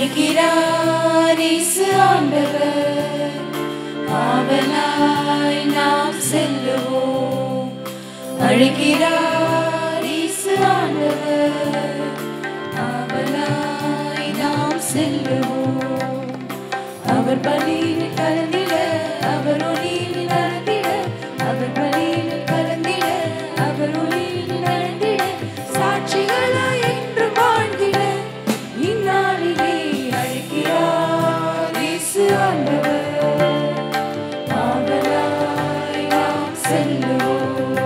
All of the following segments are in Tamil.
அழைக்கிறார் இயேசு ஆண்டவர் ஆவலாய் நாம் செல்லுவோம் அழைக்கிறார் இயேசு ஆண்டவர் ஆவலாய் நாம் செல்லுவோம் அவர் பலியில் கலந்திட அவர் ஒளியில் நடந்திட அவர் பலியில் கலந்திட அவர் ஒளியில் நடந்திட சாட்சிகளாய் என்று வாழ்ந்திட இந்நாளிலே அழைக்கிறார் இயேசு ஆண்டவர் ஆவலாய் நாம் செல்லுவோம்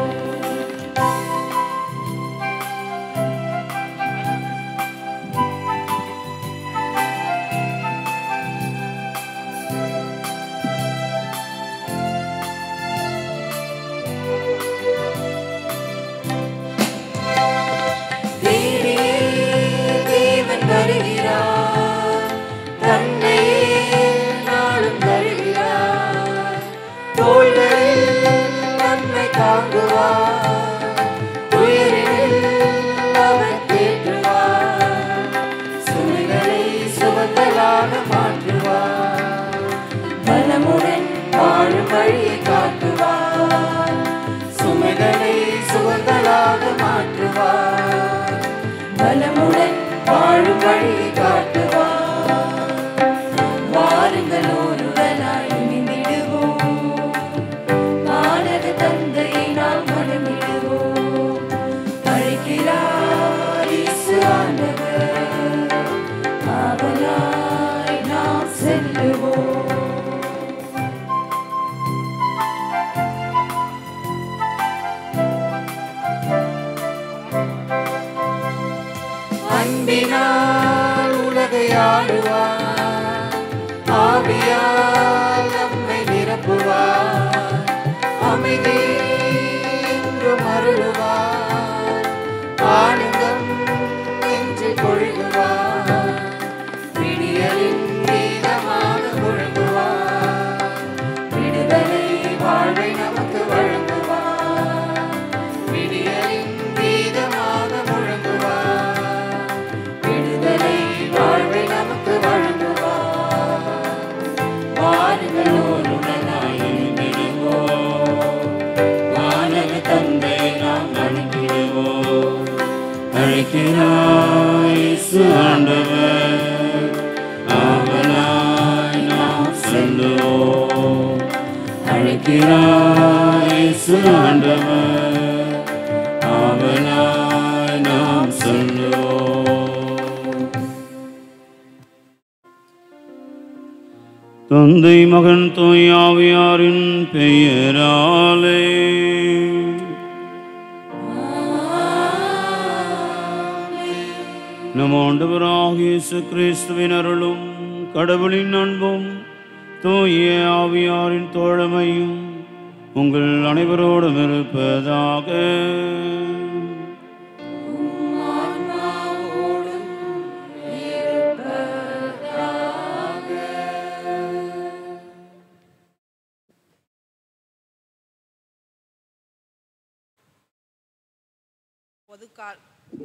தேடியே தேவன் வருகிறார் தன்னையே நாளும் தருகிறார் தோள்களில் நம்மை தாங்குவார் உயிரில் அவர் தேற்றுவார் சுமைகளை சுமந்தலாக மாற்றுவார் பலமுடன் வாழும் வழியை காட்டுவார் சுமைகளை சுமந்தலாக மாற்றுவார் பலமுடன் வாழும் வழியை காட்டுவார் வாருங்கள் ஒருவனாய் இணைந்திடுவோம் வானக தந்தையை நாம் வணங்கிடுவோம் அழைக்கிறார் இயேசு ஆண்டவர் ஆவலாய் நாம் செல்லுவோம் அன்பினால் உலகை ஆளுவார் ஆவியால் நம்மை நிரப்புவார் அமைதி என்றும் அருளுவார் ஆனந்தம் என்று கொள்குவார் விடியலின் கீதமாக முழங்குவார் விடுதலை வாழ்வை நமக்கு வழங்குவார் விடியலின் கீதமாக முழங்குவார் விடுதலை வாழ்வை நமக்கு வழங்குவார் வாருங்கள் ஒருவனாய் இணைந்திடுவோம் வானக தந்தை நாம் வணங்கிடுவோம் அழைக்கிறாய் இயேசு ஆண்டவர் ஆவலாய் நாம் செல்லுவோம் அழைக்கிறாய் இயேசு ஆண்டவர் ஆவலாய் நாம் செல்லுவோம் தந்தை மகன் தூயாவியாரின் பெயராலே நம் ஆண்டவராகிய இயேசு கிறிஸ்துவின் அருளும் கடவுளின் அன்பும் தூய ஆவியாரின் தோழமையும் உங்கள் அனைவரோடும் இருப்பதாக பொதுக்கால்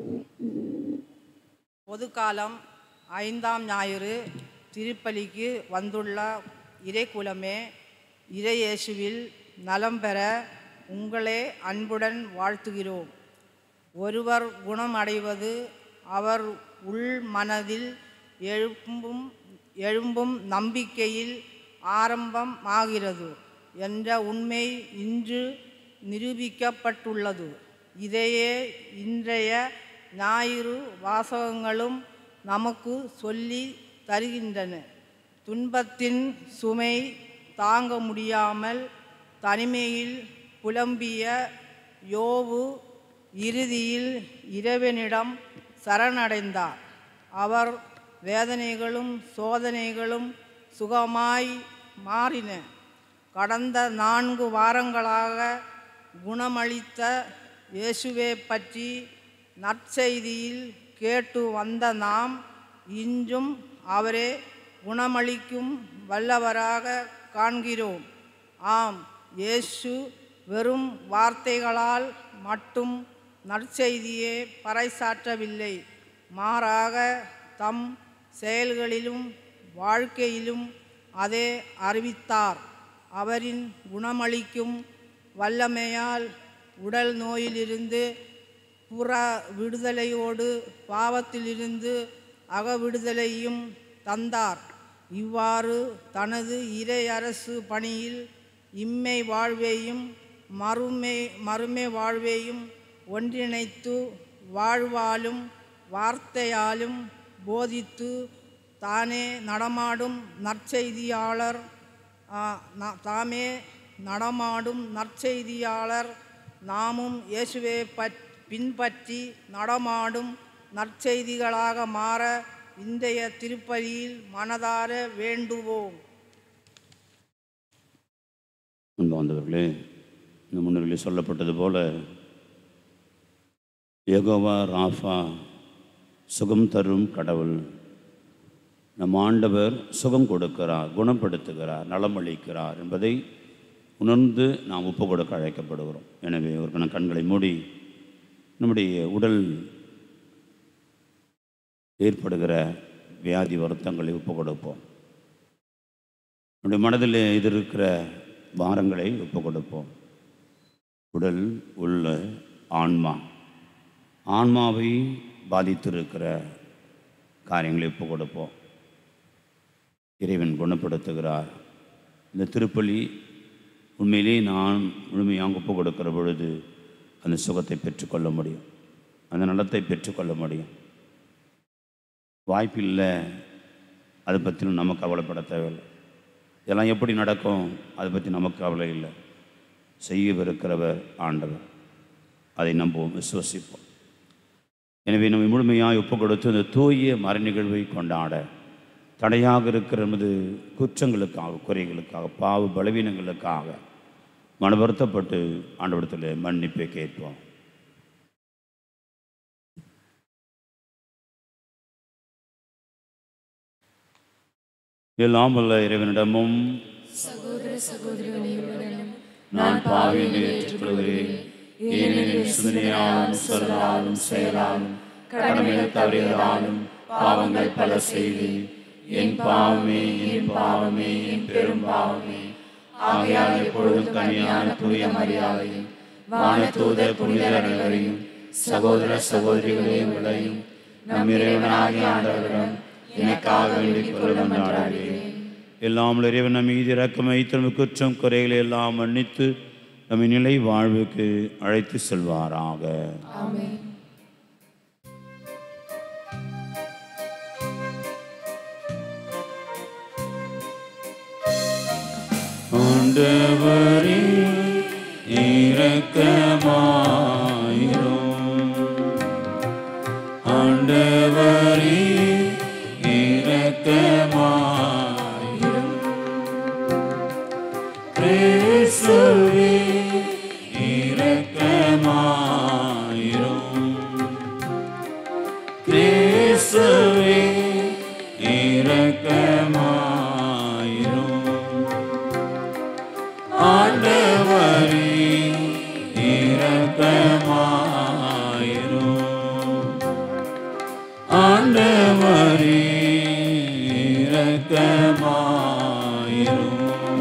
பொதுக்காலம் ஐந்தாம் ஞாயிறு திருப்பலிக்கு வந்துள்ள இறைக்குலமே இறையேசுவில் நலம் பெற உங்களே அன்புடன் வாழ்த்துகிறோம் ஒருவர் குணமடைவது அவர் உள் மனதில் எழும்பும் எழும்பும் நம்பிக்கையில் ஆரம்பம் ஆகிறது என்ற உண்மை இன்று நிரூபிக்கப்பட்டுள்ளது இதையே இன்றைய ஞாயிறு வாசகங்களும் நமக்கு சொல்லி தருகின்றன துன்பத்தின் சுமை தாங்க முடியாமல் தனிமையில் புலம்பிய யோபு இறுதியில் இறைவனிடம் சரணடைந்தார் அவர் வேதனைகளும் சோதனைகளும் சுகமாய் மாறின கடந்த நான்கு வாரங்களாக குணமளித்த இயேசுவை பற்றி நற்செய்தியில் கேட்டு வந்த நாம் இன்றும் அவரே குணமளிக்கும் வல்லவராக காண்கிறோம் ஆம் இயேசு வெறும் வார்த்தைகளால் மட்டும் நற்செய்தியே பறைசாற்றவில்லை மாறாக தம் செயல்களிலும் வாழ்க்கையிலும் அதை அறிவித்தார் அவரின் குணமளிக்கும் வல்லமையால் உடல் நோயிலிருந்து புற விடுதலையோடு பாவத்திலிருந்து அக விடுதலையும் தந்தார் இவ்வாறு தனது இறையரசு பணியில் இம்மை வாழ்வையும் மறுமை மறுமை வாழ்வையும் ஒன்றிணைத்து வாழ்வாலும் வார்த்தையாலும் போதித்து தானே நடமாடும் நற்செய்தியாளர் ஆ, நா- தாமே நடமாடும் நற்செய்தியாளர் நாமும் இயேசுவை பற் பின்பற்றி நடமாடும் நற்செய்திகளாக மாற இன்றைய திருப்பலியில் மனதார வேண்டுவோம் அன்பு வந்தவர்களே இந்த முன்னிலையில் சொல்லப்பட்டது போல யெகோவா ராஃபா சுகம் தரும் கடவுள் நம் ஆண்டவர் சுகம் கொடுக்கிறார் குணப்படுத்துகிறார் நலமளிக்கிறார் என்பதை உணர்ந்து நாம் ஒப்பு கொடுக்க அழைக்கப்படுகிறோம் எனவே ஒரு கணம் கண்களை மூடி நம்முடைய உடல் ஏற்படுகிற வியாதி வருத்தங்களை ஒப்பு கொடுப்போம் நம்முடைய மனதில் இது இருக்கிற பாரங்களை ஒப்பு கொடுப்போம் உடல் உள்ள ஆன்மா ஆன்மாவை பாதித்திருக்கிற காரியங்களை ஒப்பு கொடுப்போம் இறைவன் குணப்படுத்துகிறார் இந்த திருப்பலி உண்மையிலே நான் முழுமையாக ஒப்பு கொடுக்கிற பொழுது அந்த சுகத்தை பெற்றுக்கொள்ள முடியும் அந்த நலத்தை பெற்றுக்கொள்ள முடியும் வாய்ப்பில்லை அதை பற்றி நம்ம கவலைப்பட தேவையில்லை இதெல்லாம் எப்படி நடக்கும் அதை பற்றி நமக்கு கவலை இல்லை செய்யவிருக்கிறவர் ஆண்டவர் அதை நம்புவோம் விசுவசிப்போம் எனவே நம்மை முழுமையாக ஒப்பு கொடுத்து இந்த தூய மறை நிகழ்வை கொண்டாட தடையாக இருக்கிற நமது குற்றங்களுக்காக குறைகளுக்காக பாவ பலவீனங்களுக்காக மன வருத்தப்பட்டு ஆண்டவரத்தில் மன்னிப்பை கேட்போம் எல்லாம் வல்ல இறைவனிடமும் சகோதர சகோதரிகளிடம் நான் பாவியை ஏற்றுக்கொள்கிறேன் ஏனெனில் சிந்தனையாலும் சொல்லாலும் செயலாலும் கடமைகள் தவறியதாலும் பாவங்கள் பல செய்தேன் என் பாவமே என் பாவமே என் பெரும் பாவமே ஆகையால் எப்பொழுதும் கனியான தூய மரியாதையும் வானதூத புனிதர் அனைவரையும் சகோதர சகோதரிகளே உங்களையும் நம் இறைவனாகிய ஆண்டவரிடம் எனக்காக வேண்டிக் கொள்ள கொண்டாடுகிறேன் எல்லாம் இறைவன் நம் மீது இறக்கமை திரும்ப குற்றம் குறைகளை எல்லாம் மன்னித்து நம்மை நிலை வாழ்வுக்கு அழைத்து செல்வாராக ஆமென் ஆண்டவரே இரக்கமாயிரும் ஆண்டவரே இரக்கமாயிரும் கிறிஸ்துவே இரக்கமாயிரும் கிறிஸ்துவே இரக்கமாயிரும் ஆண்டவரே இரக்கமாயிரும் ஆண்டவரே இரக்கமாயிரும்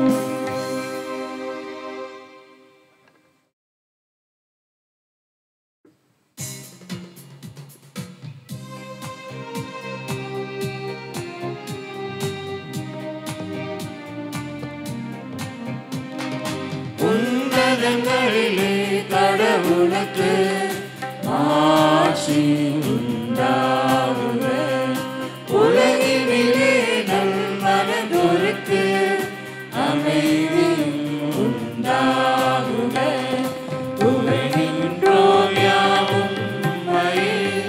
உன்னதங்களிலே கடவுளுக்கு ஆட்சி உண்டாகுக உலகினிலே நல் மனதொருக்கு அமைதி உண்டாகுக உலகின்றோம் யாவும் உம்மை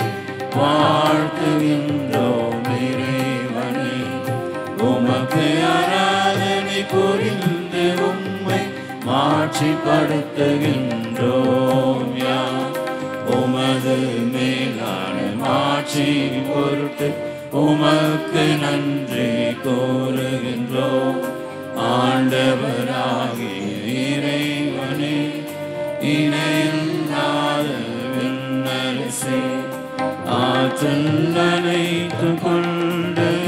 வாழ்த்துகின்றோம் இறைவனே உமக்கு ஆராதனை புரிந்து உம்மை மாட்சிப்படுத்துகின்றோம் யாம் உமது மேலான மாட்சி பொருட்டு உமக்கு நன்றி கூறுகின்றோம் ஆண்டவராகிய இறைவனே இணையில்லாத விண்ணரசே ஆற்றல் அனைத்து கொண்டு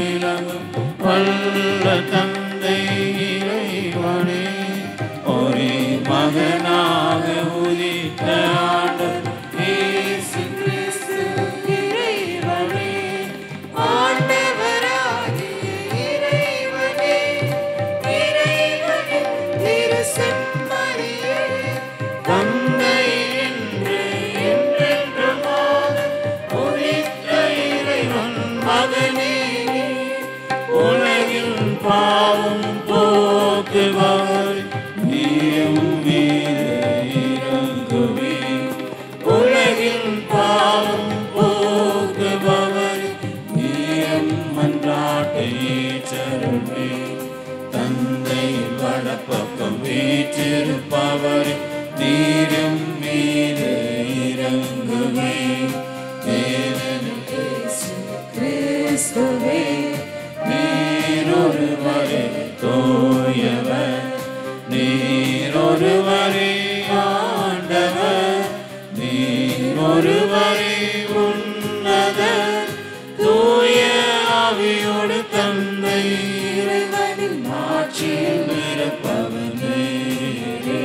என் பாவம் போக்குபவர் நீரம் மன்றாட்டை ஏற்றருள்வே தந்தை வடப்பக்கம் வீற்றிருப்பவர் நீரும் மீது இறங்குவே தேவனுக்கு கிறிஸ்துவே நீரொருவரே தோயவர் நீரொருவரே ஆண்டவர் நீரொருவரே உன்னத தூய ஆவியோடு தந்தை இறைவனின் ஆட்சியில் இருப்பவர் நீரே.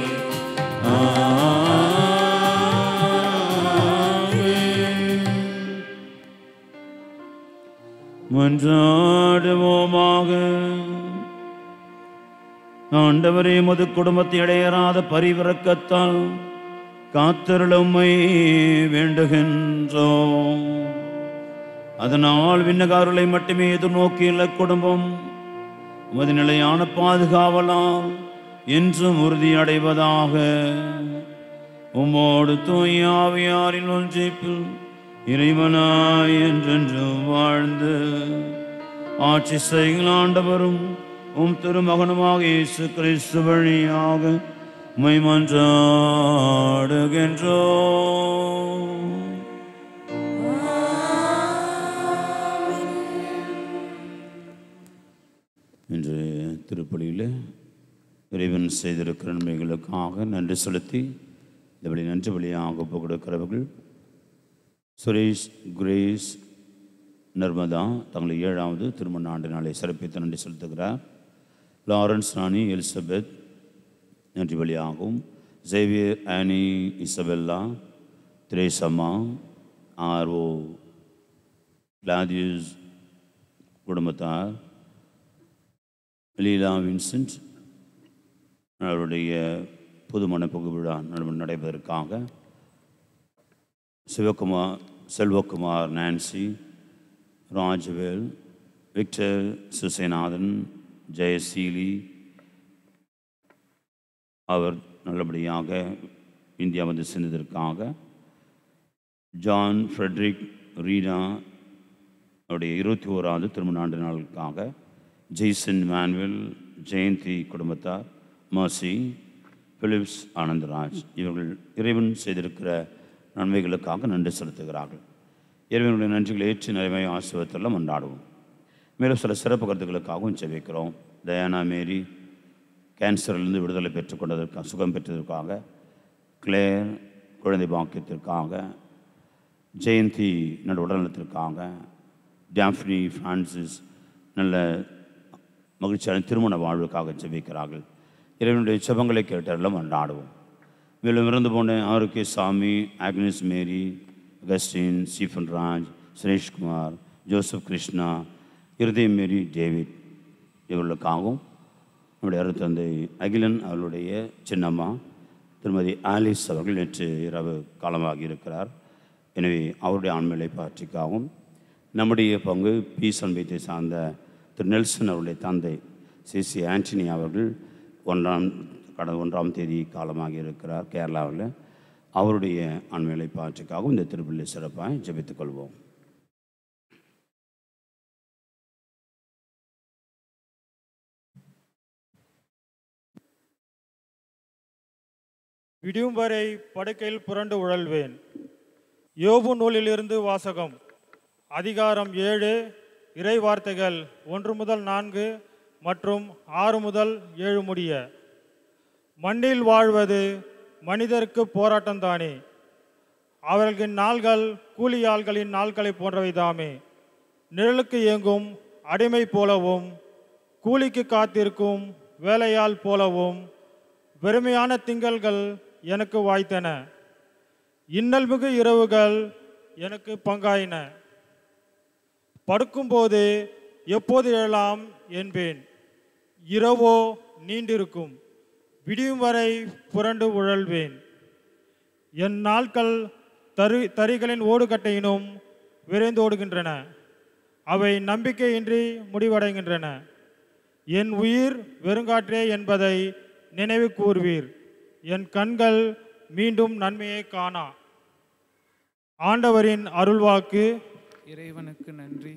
ஆமென். மன்றாடுவோமாக ஆண்டவரே மது குடும்பத்தை இடையறாத பரிவிறக்கத்தால் காத்தருளுமை வேண்டுகின்றோம் அதனால் விண்ணகாரலை மட்டுமே எதிர்நோக்கியுள்ள குடும்பம் உமது நிலையான பாதுகாவலால் என்றும் உறுதி அடைவதாக உம்மோடு தூய ஆவியாரின் ஒன்றிப்பில் இறைவனாய் என்றென்றும் வாழ்ந்து ஆட்சி செய்கிற ஆண்டவரும் உம் திருமகனுமாக இயேசு கிறிஸ்து வழியாக உம்மை மன்றாடுகின்றோம் இன்று திருப்பலியில் இறைவன் செய்திருக்கிற நன்மைகளுக்காக நன்றி செலுத்தி இப்படி நன்றி வழியாக ஒப்பு கொடுக்கிறவர்கள் சுரேஷ் குரேஸ் நர்மதா தங்களை ஏழாவது திருமண ஆண்டு நாளை சிறப்பித்து நன்றி செலுத்துகிறார் லாரன்ஸ் ராணி எலிசபெத் நன்றி வழியாகவும் ஜேவியர் ஆனி இசபெல்லா திரேசம்மா ஆர்ஓ கிளாதியஸ் குடும்பத்தார் லீலா வின்சென்ட் அவருடைய புதுமண புகு விழா நட- நடைபெறுவதற்காக சிவகுமார் செல்வகுமார் நான்சி ராஜ்வேல் விக்டர் சுசேநாதன் ஜெயசீலி அவர் நல்லபடியாக இந்தியா வந்து சென்றதற்காக ஜான் ஃப்ரெட்ரிக் ரீனா அவருடைய இருபத்தி ஓராவது திருமண ஆண்டு நாளுக்காக ஜெய்சன் மேனுவல் ஜெயந்தி குடும்பத்தார் மர்சி பிலிப்ஸ் ஆனந்தராஜ் இவர்கள் இறைவன் செய்திருக்கிற நன்மைகளுக்காக நன்றி செலுத்துகிறார்கள் இறைவனுடைய நன்றிகளை ஏற்று நிறைமை ஆசிரியத்தில் கொண்டாடுவோம் மேலும் சில சிறப்பு கருத்துக்களுக்காகவும் செபிக்கிறோம் தயானா மேரி கேன்சரிலிருந்து விடுதலை பெற்றுக்கொண்டதற்காக சுகம் பெற்றதற்காக கிளேர் குழந்தை பாக்கியத்திற்காக ஜெயந்தி நல்ல உடல்நலத்திற்காக டாஃப்னி ஃப்ரான்சிஸ் நல்ல மகிழ்ச்சியான திருமண வாழ்வுக்காக ஜெபிக்கிறார்கள் இறைவனுடைய செபங்களை கேட்டெல்லாம் கொண்டாடுவோம் மேலும் இறந்து போன Arokkiya Samy Agnes Mary Augustine Stephen Raj Sureshkumar Joseph Krishna Irudhayam Mary David இவர்களுக்காகவும் நம்முடைய அருத்தந்தை அகிலன் அவர்களுடைய சின்னம்மா திருமதி ஆலிஸ் அவர்கள் நேற்று இரவு காலமாகி இருக்கிறார் எனவே அவருடைய ஆண்மையை பாற்றிக்காகவும் நம்முடைய பங்கு பீஸ் அன்பயத்தை சார்ந்த திரு நெல்சன் அவருடைய தந்தை சிசி ஆண்டனி அவர்கள் ஒன்றாம் கடந்த ஒன்றாம் தேதி காலமாகி இருக்கிறார் கேரளாவில் அவருடைய ஆண்மையை பாற்றிக்காகவும் இந்த திருப்பள்ளி சிறப்பாக ஜெபித்துக் கொள்வோம் விடியும் வரை படுக்கையில் புரண்டு உழல்வேன் யோபு நூலிலிருந்து வாசகம் அதிகாரம் ஏழு இறை வார்த்தைகள் ஒன்று முதல் நான்கு மற்றும் ஆறு முதல் ஏழு முடிய மண்ணில் வாழ்வது மனிதருக்கு போராட்டம்தானே அவர்களின் நாள்கள் கூலியாள்களின் நாட்களை போன்றவைதாமே நிழலுக்கு இயங்கும் அடிமை போலவும் கூலிக்கு காத்திருக்கும் வேலையாள் போலவும் வெறுமையான திங்கள்கள் எனக்கு வாய்த்தன இன்னல்மிகு இரவுகள் எனக்கு பங்காயின படுக்கும்போது எப்போது எழலாம் என்பேன் இரவோ நீண்டிருக்கும் விடியும் வரை புரண்டு உழல்வேன் என் நாட்கள் தரு தறிகளின் ஓடுகட்டையினும் விரைந்து ஓடுகின்றன அவை நம்பிக்கையின்றி முடிவடைகின்றன என் உயிர் வெறுங்காற்றே என்பதை நினைவு கூர்வீர் என் கண்கள் மீண்டும் நன்மையை காணா ஆண்டவரின் அருள்வாக்கு இறைவனுக்கு நன்றி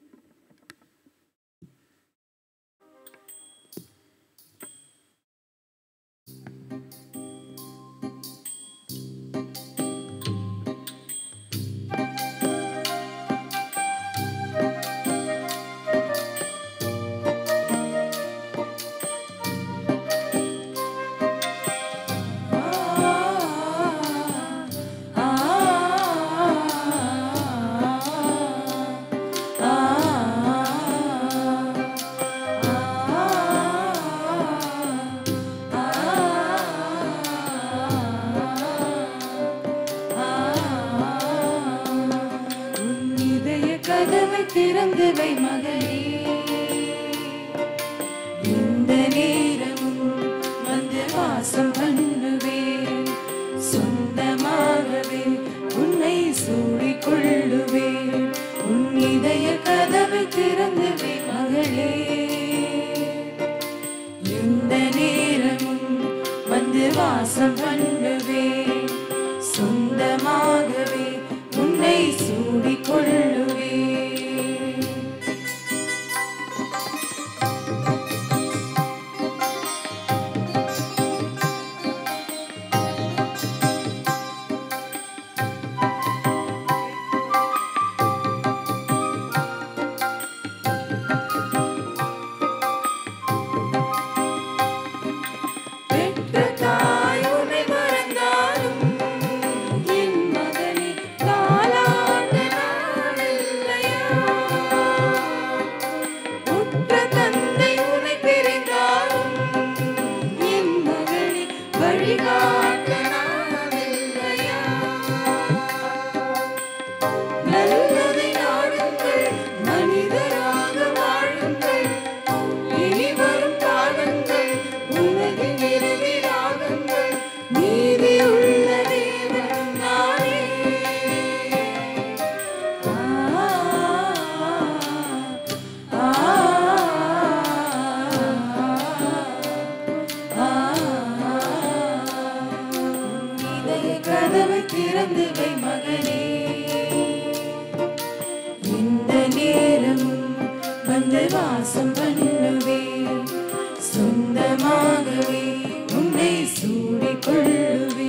உன் இதய கதவை திறந்து வை மகளே இந்த நேரமும் வந்து வாசம் பண்ணுவேன் சொந்தமாகவே உன்னை சூடிக் கொள்ளுவேன் உன் இதய கதவை திறந்து வை மகளே இந்த நேரமும் வந்து வாசம் பண்ணுவேன் சொந்தமாகவே உன்னை சூடிக் கொள்ளுவேன் பெற்ற தாய் உன்னை மறந்தாலும் என் மகனே தாலாட்ட நாளில்லையா உற்ற தந்தை உன்னை பிரிந்தாலும் என் மகனே வழிகாட்ட நாளில்லையா நல்லதை நாடுங்கள் மனிதராக வாழுங்கள் இனி வரும் காலங்கள் உலகின் இறுதி ராகங்கள் நீதி உள்ள தேவன் நானே ஆ, ஆ, ஆ, இதய கதவை திறந்து வை மகனே இந்த நேரமும் வந்து வாசம் பண்ணுவே சொந்தமாகவே உன்னை சூடிக் கொள்ளுவே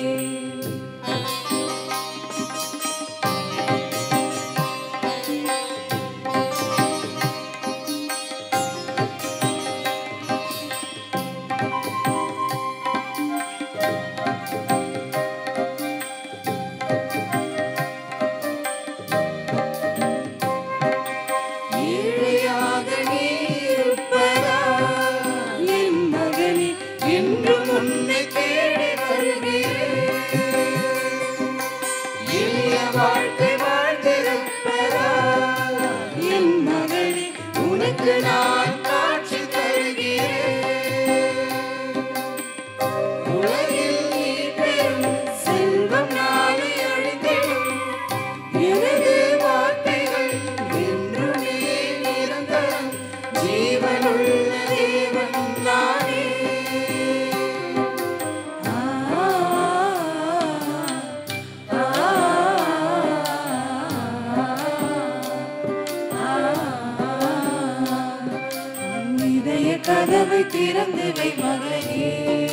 ஏழையாக நீ இருப்பதா என் மகனே என்றும் உன்னை தேடி வருகிறேன் எளிய வாழ்க்கை வாழ்ந்திருப்பதா என் மகனே உனக்கு நான் காட்சி தருகிறேன் உலகில் நீ பெறும் செல்வம் நாளை அழிந்திடும் எனது வார்த்தைகள் என்றுமே நிரந்தரம் ஜீவனுள்ள தேவன் நானே ஆ, ஆ, ஆ, உன் இதய கதவை திறந்து வை மகனே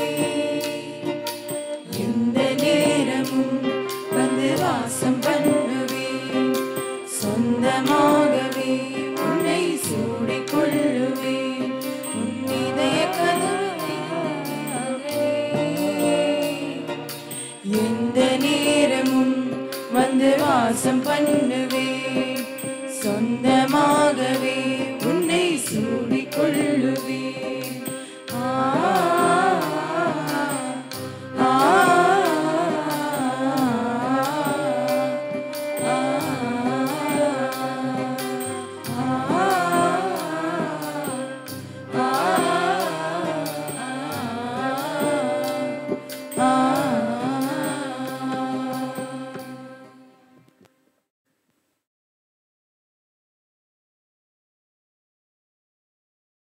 இந்த நேரமும் வந்து வாசம் பண்ணுவேன் சொந்தமாகவே உன்னை சூடிக் கொள்ளுவேன் உன் இதய கதவை எந்த நேரமும் வந்து வாசம் பண்ணுவேன் சொந்தமாகவே உன்னை சூடிக் கொள்ளுவேன் ஆ ஆ,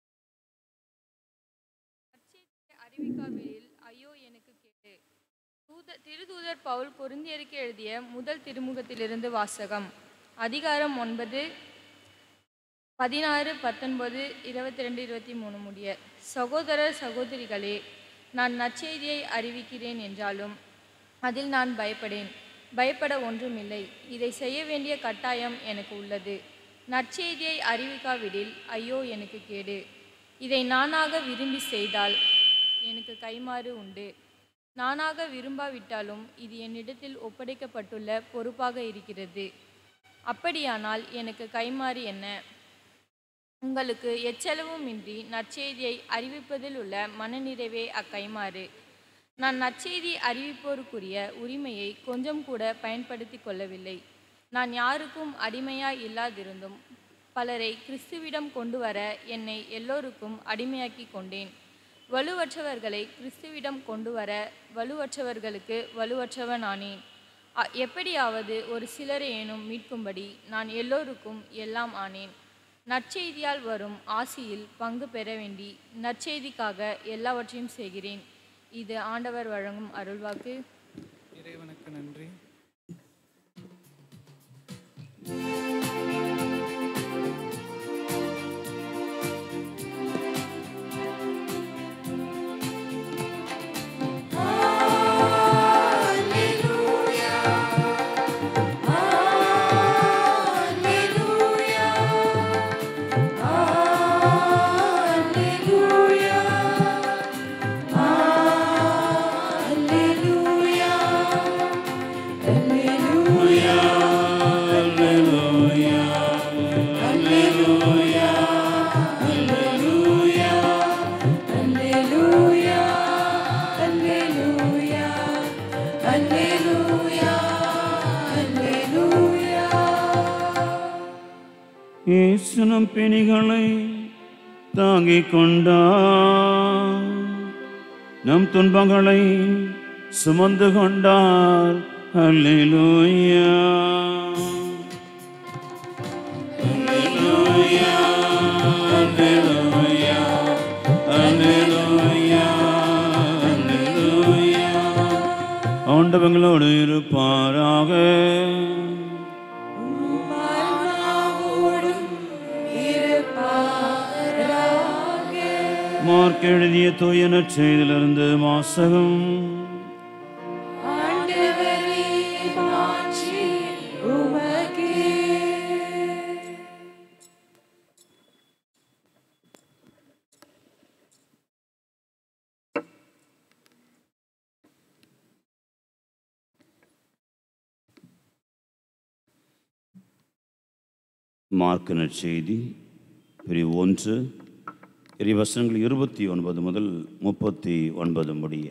அறிவிக்காவிடில் ஐயோ எனக்கு கேடு தூத திருதூதர் பவுல் கொரிந்தியருக்கு எழுதிய முதல் திருமுகத்திலிருந்து வாசகம் அதிகாரம் ஒன்பது பதினாறு பத்தொன்பது இருபத்தி ரெண்டு இருபத்தி மூணு முடிய சகோதரர் சகோதரிகளே நான் நற்செய்தியை அறிவிக்கிறேன் என்றாலும் அதில் நான் பயப்படேன் பயப்பட ஒன்றுமில்லை இதை செய்ய வேண்டிய கட்டாயம் எனக்கு உள்ளது நற்செய்தியை அறிவிக்காவிடில் ஐயோ எனக்கு கேடு இதை நானாக விரும்பி செய்தால் எனக்கு கைமாறு உண்டு நானாக விரும்பாவிட்டாலும் இது என்னிடத்தில் ஒப்படைக்கப்பட்டுள்ள பொறுப்பாக இருக்கிறது அப்படியானால் எனக்கு கைமாறு என்ன உங்களுக்கு எச்சளவும் இன்றி நற்செய்தியை அறிவிப்பதில் உள்ள மனநிறைவே அக்கைமாறு நான் நற்செய்தி அறிவிப்போருக்குரிய உரிமையை கொஞ்சம் கூட பயன்படுத்தி கொள்ளவில்லை நான் யாருக்கும் அடிமையாய் இல்லாதிருந்தும் பலரை கிறிஸ்துவிடம் கொண்டு வர என்னை எல்லோருக்கும் அடிமையாக்கி கொண்டேன் வலுவற்றவர்களை கிறிஸ்துவிடம் கொண்டு வர வலுவற்றவர்களுக்கு வலுவற்றவனானேன் அ- எப்படியாவது ஒரு சிலரேனும் மீட்கும்படி நான் எல்லோருக்கும் எல்லாம் ஆனேன் நற்செய்தியால் வரும் ஆசியில் பங்கு பெற வேண்டி நற்செய்திக்காக எல்லாவற்றையும் செய்கிறேன் இது ஆண்டவர் வழங்கும் அருள்வாக்கு இறைவனுக்கு நன்றி இயேசுனும் பிணிகளை தாங்கிக் கொண்டார் நம் துன்பங்களை சுமந்து கொண்டார் அல்லேலூயா அல்லேலூயா அல்லேலூயா அல்லேலூயா அல்லேலூயா ஆண்டவங்களோடு இருப்பாராக மார்க் எழுதிய தூய நற்செய்திலிருந்து வாசகம் ஆண்டவரே மாற்றி உமக்கே மார்க் நற்செய்தி பிரிவு ஒன்று இறைவசனங்கள் இருபத்தி ஒன்பது முதல் முப்பத்தி ஒன்பது முடிய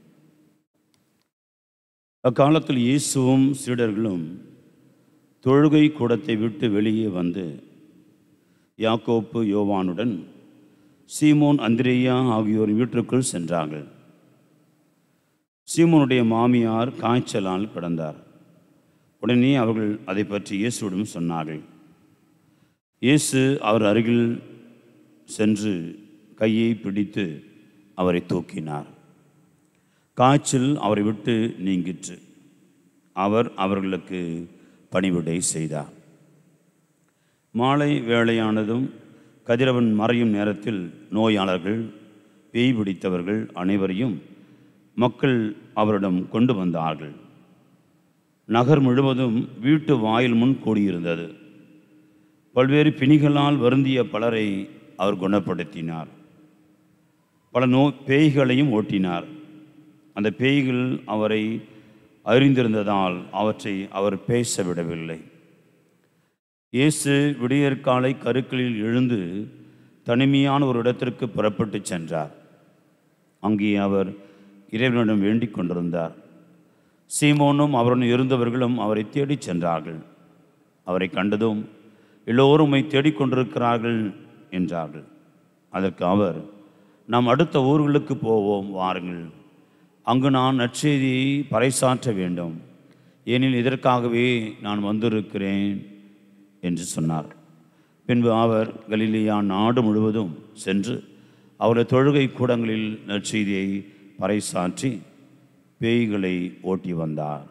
அக்காலத்தில் இயேசுவும் சீடர்களும் தொழுகை கூடத்தை விட்டு வெளியே வந்து யாக்கோப்பு யோவானுடன் சீமோன் அந்திரேயா ஆகியோர் வீட்டிற்குள் சென்றார்கள் சீமோனுடைய மாமியார் காய்ச்சலால் கிடந்தார் உடனே அவர்கள் அதை பற்றி இயேசுவிடம் சொன்னார்கள் இயேசு அவர் அருகில் சென்று கையை பிடித்து அவரை தூக்கினார் காய்ச்சல் அவரை விட்டு நீங்கிற்று அவர் அவர்களுக்கு பணிவிடை செய்தார் மாலை வேளையானதும் கதிரவன் மறையும் நேரத்தில் நோயாளர்கள் பேய் பிடித்தவர்கள் அனைவரையும் மக்கள் அவரிடம் கொண்டு வந்தார்கள் நகர் முழுவதும் வீட்டு வாயில் முன் கூடியிருந்தது பல்வேறு பிணிகளால் வருந்திய பலரை அவர் குணப்படுத்தினார் பல நோ பேய்களையும் ஓட்டினார் அந்த பேய்கள் அவரை அறிந்திருந்ததால் அவற்றை அவர் பேச விடவில்லை இயேசு விடியற்காலை கருக்களில் எழுந்து தனிமையான ஒரு இடத்திற்கு புறப்பட்டு சென்றார் அங்கே அவர் இறைவனிடம் வேண்டிக் கொண்டிருந்தார் சீமோனும் அவருடன் இருந்தவர்களும் அவரை தேடிச் சென்றார்கள் அவரை கண்டதும் எல்லோரும் உம்மை தேடிக்கொண்டிருக்கிறார்கள் என்றார்கள் அதற்கு அவர் நாம் அடுத்த ஊர்களுக்கு போவோம் வாருங்கள் அங்கு நான் நற்செய்தியை பறைசாற்ற வேண்டும் ஏனில் இதற்காகவே நான் வந்திருக்கிறேன் என்று சொன்னார் பின்பு அவர் கலிலியா நாடு முழுவதும் சென்று அவருடைய தொழுகை கூடங்களில் நற்செய்தியை பறைசாற்றி பேய்களை ஓட்டி வந்தார்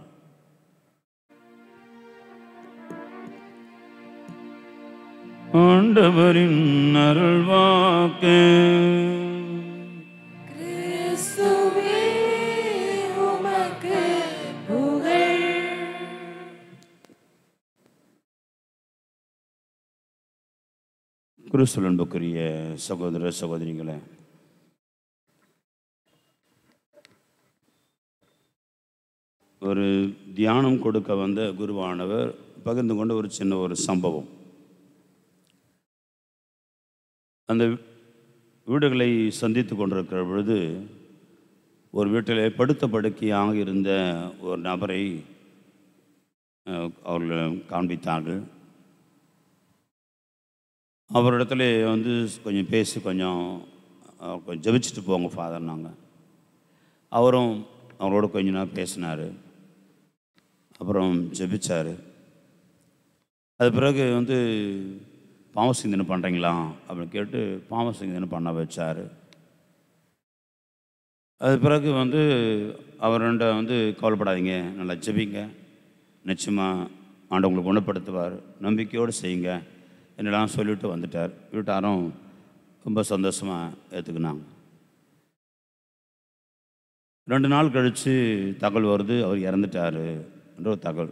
ஆண்டவரின் அருள்வாக்கு கிறிஸ்துவே உமக்கு புகழ் கிறிஸ்துவ அன்புக்குரிய சகோதர சகோதரிகளே ஒரு தியானம் கொடுக்க வந்த குருவானவர் பகிர்ந்து கொண்ட ஒரு சின்ன ஒரு சம்பவம் அந்த வீடுகளை சந்தித்து கொண்டிருக்கிற பொழுது ஒரு வீட்டில் படுத்த படுக்கையாக இருந்த ஒரு நபரை அஹ், அவர்கள் காண்பித்தார்கள் அவரிடத்துல வந்து கொஞ்சம் பேசி கொஞ்சம் அஹ், கொஞ்சம் ஜெபிச்சுட்டு போங்க ஃபாதர் நாங்கள் அவரும் அவரோட கொஞ்ச நேரம் பேசினார் அப்புறம் ஜெபிச்சார் அது பிறகு வந்து பாவ சிந்தனை பண்ணுறீங்களா அப்படின்னு கேட்டு பாவ சிந்தனை பண்ண வச்சார் அது பிறகு வந்து அவர்கிட்ட வந்து கவலைப்படாதீங்க நல்லா ஜெபிங்க நிச்சயமாக ஆண்டவங்களை குணப்படுத்துவார் நம்பிக்கையோடு செய்யுங்க என்னெல்லாம் சொல்லிட்டு வந்துட்டார் வீட்டாரும் ரொம்ப சந்தோஷமாக ஏற்றுக்கினாங்க ரெண்டு நாள் கழித்து தகவல் வருது அவர் இறந்துட்டார் என்ற ஒரு தகவல்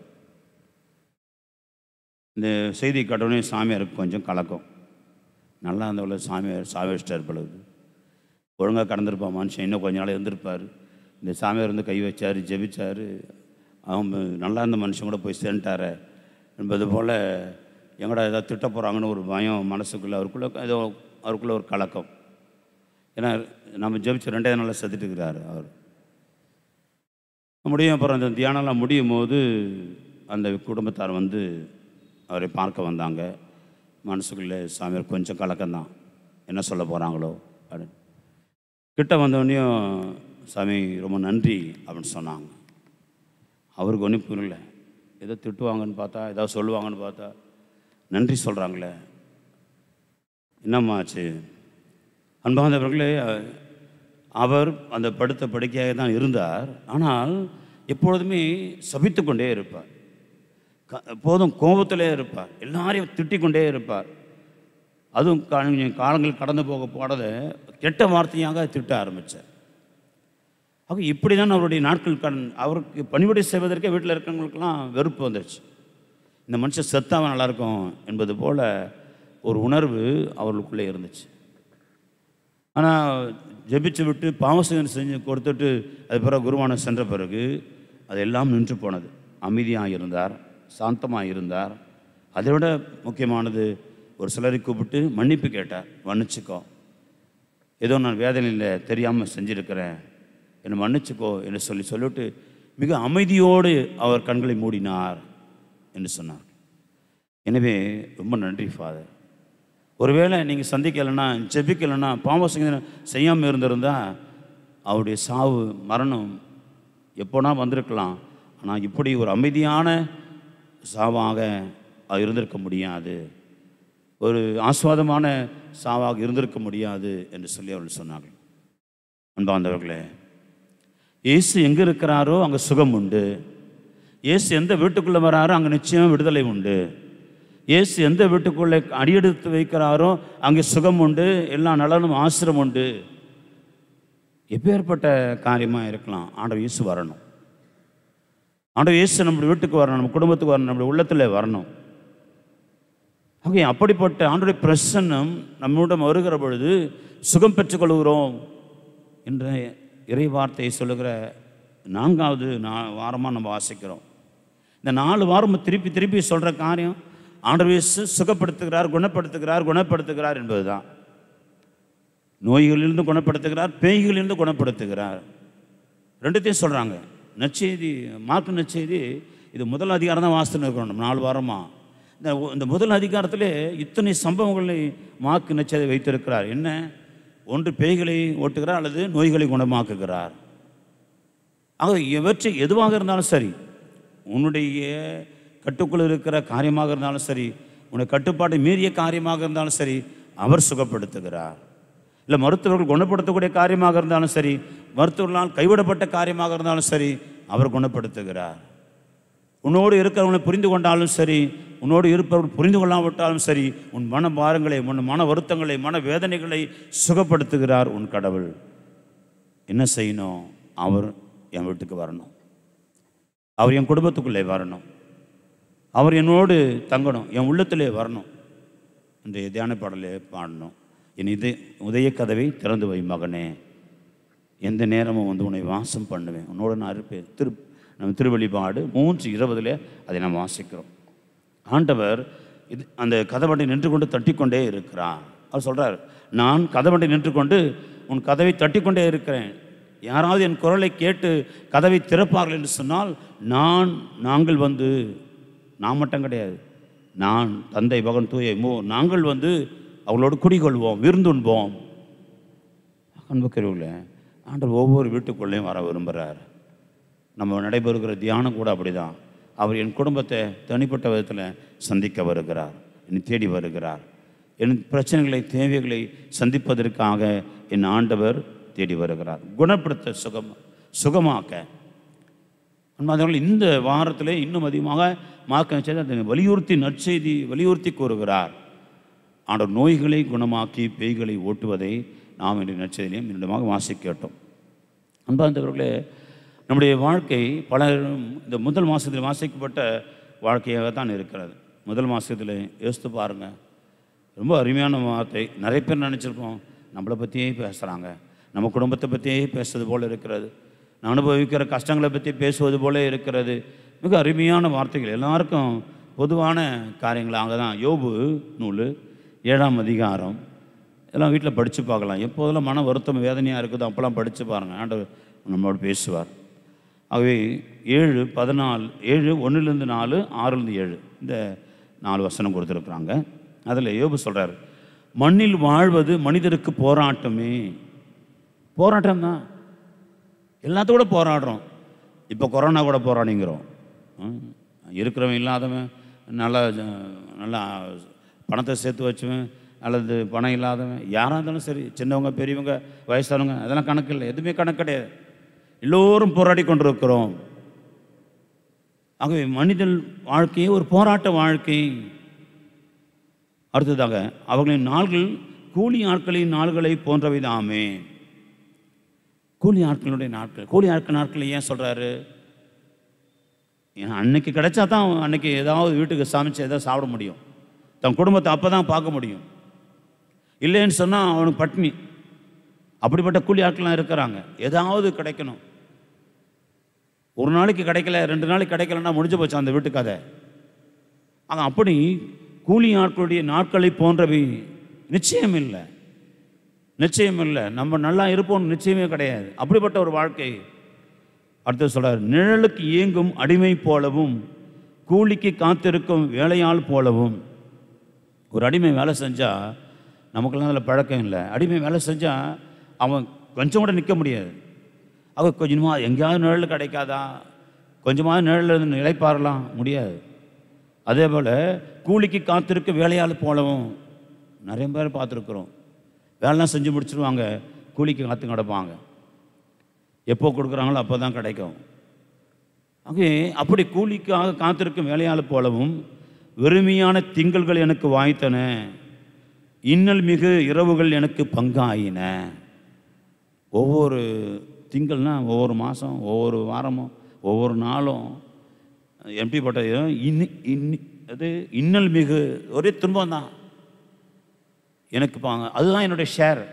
இந்த செய்தி கேட்டவுடனே சாமியாருக்கு கொஞ்சம் கலக்கம் நல்லா இருந்தவள சாமியார் சாவி வச்சிட்டார் பிறகு ஒழுங்காக கடந்திருப்பான் மனுஷன் இன்னும் கொஞ்ச நாள் இருந்திருப்பார் இந்த சாமியார் வந்து கை வச்சார் ஜெபிச்சார் அவங்க நல்லா இருந்த மனுஷன் கூட போய் சேர்ந்துட்டாரே என்பது போல் எங்கடா ஏதாவது திட்ட போகிறாங்கன்னு ஒரு பயம் மனசுக்குள்ளே அவருக்குள்ளே ஏதோ அவருக்குள்ளே ஒரு கலக்கம் ஏன்னா நம்ம ஜெபிச்ச ரெண்டே நாளில் செத்துட்டு இருக்கிறாரு அவர் முடியும் அப்புறம் அந்த தியானம்லாம் முடியும் போது அந்த குடும்பத்தார் வந்து அவரை பார்க்க வந்தாங்க மனசுக்குள்ளே சாமியார் கொஞ்சம் கலக்கம்தான் என்ன சொல்ல போகிறாங்களோ அப்படின்னு கிட்ட வந்தோடனையும் சாமி ரொம்ப நன்றி அப்படின்னு சொன்னாங்க அவருக்கு ஒன்றும் புரியல ஏதோ திட்டுவாங்கன்னு பார்த்தா ஏதாவது சொல்லுவாங்கன்னு பார்த்தா நன்றி சொல்கிறாங்களே என்னம்மா ஆச்சு அன்பார்ந்தவர்களே அ- அவர் அந்த படுத்த படுக்கையாக தான் இருந்தார் ஆனால் எப்பொழுதுமே சபித்து கொண்டே இருப்பார் க- எப்போதும் கோபத்திலே இருப்பார் எல்லாரையும் திட்டிக் கொண்டே இருப்பார் அதுவும் கா- கொஞ்சம் காலங்கள் கடந்து போக போனதை கெட்ட வார்த்தையாக திட்ட ஆரம்பித்தார் ஆக இப்படி தான் அவருடைய நாட்கள் கண் அவருக்கு பணிவிடை செய்வதற்கே வீட்டில் இருக்கிறவங்களுக்கெல்லாம் வெறுப்பு வந்துருச்சு இந்த மனுஷன் செத்தாவன் நல்லா இருக்கும் என்பது போல ஒரு உணர்வு அவர்களுக்குள்ளே இருந்துச்சு ஆனால் ஜெபிச்சு விட்டு பாவசகன் செஞ்சு கொடுத்துட்டு அது பிறகு குருவான சென்ற பிறகு அதெல்லாம் நின்று போனது அமைதியாக இருந்தார் சாந்தமாக இருந்தார் அதை விட முக்கியமானது ஒரு சிலரை கூப்பிட்டு மன்னிப்பு கேட்டார் மன்னிச்சுக்கோ ஏதோ நான் வேதனையில் தெரியாமல் செஞ்சிருக்கிறேன் என்னை மன்னிச்சுக்கோ என்று சொல்லி சொல்லிவிட்டு மிக அமைதியோடு அவர் கண்களை மூடினார் என்று சொன்னார் எனவே ரொம்ப நன்றி ஃபாதர் ஒருவேளை நீங்கள் சந்திக்கலைன்னா ஜெபிக்கலைன்னா பாவ சிந்தனை செய்யாமல் இருந்திருந்தா அவருடைய சாவு மரணம் எப்போனா வந்திருக்கலாம் ஆனால் இப்படி ஒரு அமைதியான சாவாக அது இருந்திருக்க முடியாது ஒரு ஆஸ்வாதமான சாவாக இருந்திருக்க முடியாது என்று சொல்லி அவர்கள் சொன்னார்கள் அன்பார்ந்தவர்களே இயேசு எங்கே இருக்கிறாரோ அங்கே சுகம் உண்டு இயேசு எந்த வீட்டுக்குள்ளே வராரோ அங்கே நிச்சயம் விடுதலை உண்டு இயேசு எந்த வீட்டுக்குள்ளே அடியெடுத்து வைக்கிறாரோ அங்கே சுகம் உண்டு எல்லா நலனும் ஆசிரம் உண்டு எப்பேற்பட்ட காரியமாக இருக்கலாம் ஆண்டவர் இயேசு வரணும் ஆண்டவர் இயேசு நம்முடைய வீட்டுக்கு வரணும் நம்ம குடும்பத்துக்கு வரணும் நம்முடைய உள்ளத்தில் வரணும் ஆகவே அப்படிப்பட்ட ஆண்டுடைய பிரசன்னம் நம்மிடம் வருகிற பொழுது சுகம் பெற்றுக்கொள்கிறோம் என்ற இறை வார்த்தையை சொல்லுகிற நான்காவது நா வாரமாக நம்ம வாசிக்கிறோம் இந்த நாலு வாரம் திருப்பி திருப்பி சொல்கிற காரியம் ஆண்டவர் இயேசு சுகப்படுத்துகிறார் குணப்படுத்துகிறார் குணப்படுத்துகிறார் என்பதுதான் நோய்களிலிருந்து குணப்படுத்துகிறார் பேய்களிலிருந்து குணப்படுத்துகிறார் ரெண்டுத்தையும் சொல்கிறாங்க நற்செய்தி மார்க்கு நற்செய்தி இது முதல் அதிகாரம் தான் வாசித்துன்னு இருக்கிறோம் நம்ம நாலு வாரமாக இந்த இந்த முதல் அதிகாரத்திலே இத்தனை சம்பவங்களை மார்க்கு நற்செய்தி வைத்திருக்கிறார் என்ன ஒன்று பேய்களை ஓட்டுகிறார் அல்லது நோய்களை குணமாக்குகிறார் ஆக இவற்றை எதுவாக இருந்தாலும் சரி உன்னுடைய கட்டுக்குள் இருக்கிற காரியமாக இருந்தாலும் சரி உன்னுடைய கட்டுப்பாட்டை மீறிய காரியமாக இருந்தாலும் சரி அவர் சுகப்படுத்துகிறார் இல்லை மருத்துவர்கள் குணப்படுத்தக்கூடிய காரியமாக இருந்தாலும் சரி மருத்துவர்களால் கைவிடப்பட்ட காரியமாக இருந்தாலும் சரி அவர் குணப்படுத்துகிறார் உன்னோடு இருக்கிறவங்களை புரிந்து கொண்டாலும் சரி உன்னோடு இருப்பவர்கள் புரிந்து கொள்ளாவிட்டாலும் சரி உன் மன பாரங்களை உன் மன வருத்தங்களை மன வேதனைகளை சுகப்படுத்துகிறார் உன் கடவுள் என்ன செய்யணும் அவர் என் வீட்டுக்கு வரணும் அவர் என் குடும்பத்துக்குள்ளே வரணும் அவர் என்னோடு தங்கணும் என் உள்ளத்திலே வரணும் இந்த தியான பாடலே பாடணும் என் இது உதய கதவை திறந்து வை மகனே எந்த நேரமும் வந்து உன்னை வாசம் பண்ணுவேன் உன்னோட நான் இருப்பேன் திரு நம்ம திருவெளிப்பாடு மூன்று இருபதுல அதை நாம் வாசிக்கிறோம் ஆண்டவர் இது அந்த கதவண்டை நின்று கொண்டு தட்டிக்கொண்டே இருக்கிறார் அவர் சொல்றார் நான் கதவண்டை நின்று கொண்டு உன் கதவை தட்டிக்கொண்டே இருக்கிறேன் யாராவது என் குரலை கேட்டு கதவை திறப்பார்கள் என்று சொன்னால் நான் நாங்கள் வந்து நான் மட்டும் கிடையாது நான் தந்தை மகன் தூய மோ நாங்கள் வந்து அவங்களோடு குடிகொள்வோம் விருந்துண்போம் அன்புக்குரியவர்களே ஆண்டவர் ஒவ்வொரு வீட்டுக்குள்ளேயும் வர விரும்புகிறார் நம்ம நடைபெறுகிற தியானம் கூட அப்படிதான் அவர் என் குடும்பத்தை தனிப்பட்ட விதத்தில் சந்திக்க வருகிறார் என்னை தேடி வருகிறார் என் பிரச்சனைகளை தேவைகளை சந்திப்பதற்காக என் ஆண்டவர் தேடி வருகிறார் குணப்படுத்த சுகம் சுகமாக்க அன்பாதவர்கள் இந்த வாரத்தில் இன்னும் அதிகமாக மாக்க செய்து அதை வலியுறுத்தி நற்செய்தி வலியுறுத்தி கூறுகிறார் ஆண்டவர் நோய்களை குணமாக்கி பேய்களை ஓட்டுவதை நாம் இன்றைய நற்செய்தியிலையும் மீண்டுமாக வாசி கேட்டோம் அன்பார்ந்தவர்களே நம்முடைய வாழ்க்கை பலரும் இந்த முதல் மாதத்தில் வாசிக்கப்பட்ட வாழ்க்கையாக தான் இருக்கிறது முதல் மாதத்தில் யோசித்து பாருங்கள் ரொம்ப அருமையான வார்த்தை நிறைய பேர் நினச்சிருக்கோம் நம்மளை பற்றியே பேசுகிறாங்க நம்ம குடும்பத்தை பற்றியே பேசுறது போல் இருக்கிறது நான் அனுபவிக்கிற கஷ்டங்களை பற்றி பேசுவது போல இருக்கிறது மிக அருமையான வார்த்தைகள் எல்லாருக்கும் பொதுவான காரியங்களாக தான் யோபு நூல் ஏழாம் அதிகாரம் எல்லாம் வீட்டில் படித்து பார்க்கலாம் எப்போதெல்லாம் மன வருத்தம் வேதனையாக இருக்குதோ அப்போல்லாம் படித்து பாருங்கள் ஆண்டவர் நம்மளோட பேசுவார் ஆகவே ஏழு பதினாலு ஏழு ஒன்றுலேருந்து நாலு ஆறுலேருந்து ஏழு இந்த நாலு வசனம் கொடுத்துருக்குறாங்க அதில் யோபு சொல்கிறார் மண்ணில் வாழ்வது மனிதருக்கு போராட்டமே போராட்டம் தான் எல்லாத்தோட போராடுறோம் இப்போ கொரோனா கூட போராடிங்கிறோம் ம். இருக்கிறவன் இல்லாதவன் நல்லா ஜ- நல்லா பணத்தை சேர்த்து வச்சவன் அல்லது பணம் இல்லாதவன் யாராக இருந்தாலும் சரி சின்னவங்க பெரியவங்க வயசானவங்க அதெல்லாம் கணக்கு இல்லை எதுவுமே கணக்கு கிடையாது எல்லோரும் போராடி கொண்டிருக்கிறோம் ஆகவே மனிதன் வாழ்க்கையே ஒரு போராட்ட வாழ்க்கை அடுத்ததாக அவர்களின் நாள்கள் கூலி ஆட்களின் நாள்களை போன்றவைதாமே கூலி ஆட்களுடைய நாட்கள் கூலி ஆட்கள் நாட்கள் ஏன் சொல்கிறாரு ஏன்னா அன்னைக்கு கிடைச்சா தான் அவன் அன்னைக்கு ஏதாவது வீட்டுக்கு சமைச்சு ஏதாவது சாப்பிட முடியும் தன் குடும்பத்தை அப்போ தான் பார்க்க முடியும் இல்லைன்னு சொன்னால் அவனுக்கு பட்னி அப்படிப்பட்ட கூலி ஆட்கள்லாம் இருக்கிறாங்க ஏதாவது கிடைக்கணும் ஒரு நாளைக்கு கிடைக்கல ரெண்டு நாளைக்கு கிடைக்கலன்னா முடிஞ்சு போச்சு அந்த வீட்டு கதை ஆனால் அப்படி கூலி ஆட்களுடைய நாட்களை போன்றவை நிச்சயம் இல்லை நிச்சயம் இல்லை நம்ம நல்லா இருப்போம்னு நிச்சயமே கிடையாது அப்படிப்பட்ட ஒரு வாழ்க்கை அடுத்து சொல்றார் நிழலுக்கு இயங்கும் அடிமை போலவும் கூலிக்கு காத்திருக்கும் வேலையாள் போலவும் ஒரு அடிமை வேலை செஞ்சால் நமக்கெல்லாம் அதில் பழக்கம் இல்லை அடிமை வேலை செஞ்சால் அவன் கொஞ்சம் கூட நிற்க முடியாது அவன் கொஞ்சமாக எங்கேயாவது நிழல் கிடைக்காதா கொஞ்சமாவது நிழல் இருந்து நிலைப்பாரலாம் முடியாது அதே போல் கூலிக்கு காத்திருக்க வேலையாள் போலவும் நிறைய பேர் பார்த்துருக்குறோம் வேலைலாம் செஞ்சு முடிச்சிருவாங்க கூலிக்கு காத்து கிடப்பாங்க எப்போ கொடுக்குறாங்களோ அப்போ தான் கிடைக்கும் ஆகவே அப்படி கூலிக்காக காத்திருக்கும் வேலையாள் போலவும் வெறுமையான திங்கள்கள் எனக்கு வாய்த்தன இன்னல் மிகு இரவுகள் எனக்கு பங்காயின ஒவ்வொரு திங்கள்னா ஒவ்வொரு மாதம் ஒவ்வொரு வாரமும் ஒவ்வொரு நாளும் எப்படிப்பட்ட இன்னி இன்னி அது இன்னல் மிகு ஒரே துன்பம் தான் எனக்கு பாங்க அதுதான் என்னுடைய ஷேர்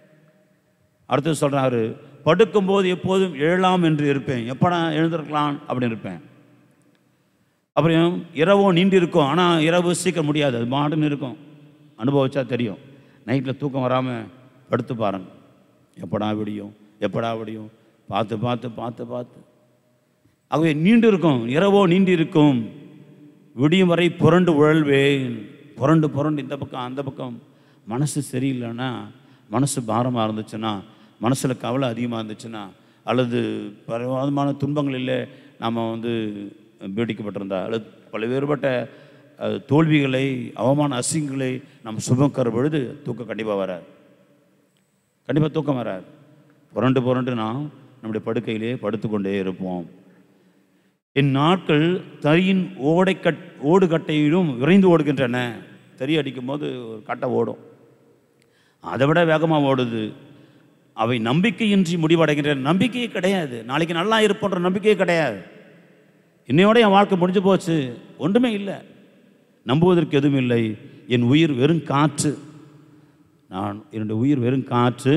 அடுத்து சொல்கிறாரு படுக்கும்போது எப்போதும் எழலாம் என்று இருப்பேன் எப்படா எழுந்திருக்கலாம் அப்படின்னு இருப்பேன் அப்புறம் இரவோ நீண்டு இருக்கும் ஆனால் இரவு சீக்கிரம் முடியாது அது மாட்டுன்னு இருக்கும் அனுபவிச்சா தெரியும் நைட்டில் தூக்கம் வராமல் படுத்து பாருங்க எப்படா விடியும் எப்படா விடியும் பார்த்து பார்த்து பார்த்து பார்த்து ஆகவே நீண்டு இருக்கும் இரவோ நீண்டு இருக்கும் விடியும் வரை புரண்டு உழல்வேன் புரண்டு புரண்டு இந்த பக்கம் அந்த பக்கம் மனசு சரியில்லைன்னா மனசு பாரமாக இருந்துச்சுன்னா மனசில் கவலை அதிகமாக இருந்துச்சுன்னா அல்லது பலவிதமான துன்பங்களில் நாம் வந்து பீடிக்கப்பட்டிருந்தா அல்லது பல்வேறுபட்ட அஹ், தோல்விகளை அவமான அசிங்கங்களை நம்ம சுமக்கிற பொழுது தூக்கம் கண்டிப்பாக வராது கண்டிப்பாக தூக்கம் வராது புரண்டு புரண்டு நாம் நம்முடைய படுக்கையிலே படுத்துக்கொண்டே இருப்போம் என் நாட்கள் தறியின் ஓடை கட் ஓடு கட்டையிலும் விரைந்து ஓடுகின்றன தறி அடிக்கும் போது ஒரு கட்டை ஓடும் அதை விட வேகமாக ஓடுது அவை நம்பிக்கையின்றி முடிவடைகின்றன நம்பிக்கையே கிடையாது நாளைக்கு நல்லா இருப்போன்ற நம்பிக்கையே கிடையாது இன்னையோட என் வாழ்க்கை முடிஞ்சு போச்சு ஒன்றுமே இல்லை நம்புவதற்கு எதுவும் இல்லை என் உயிர் வெறும் காற்று நான் என்னுடைய உயிர் வெறும் காற்று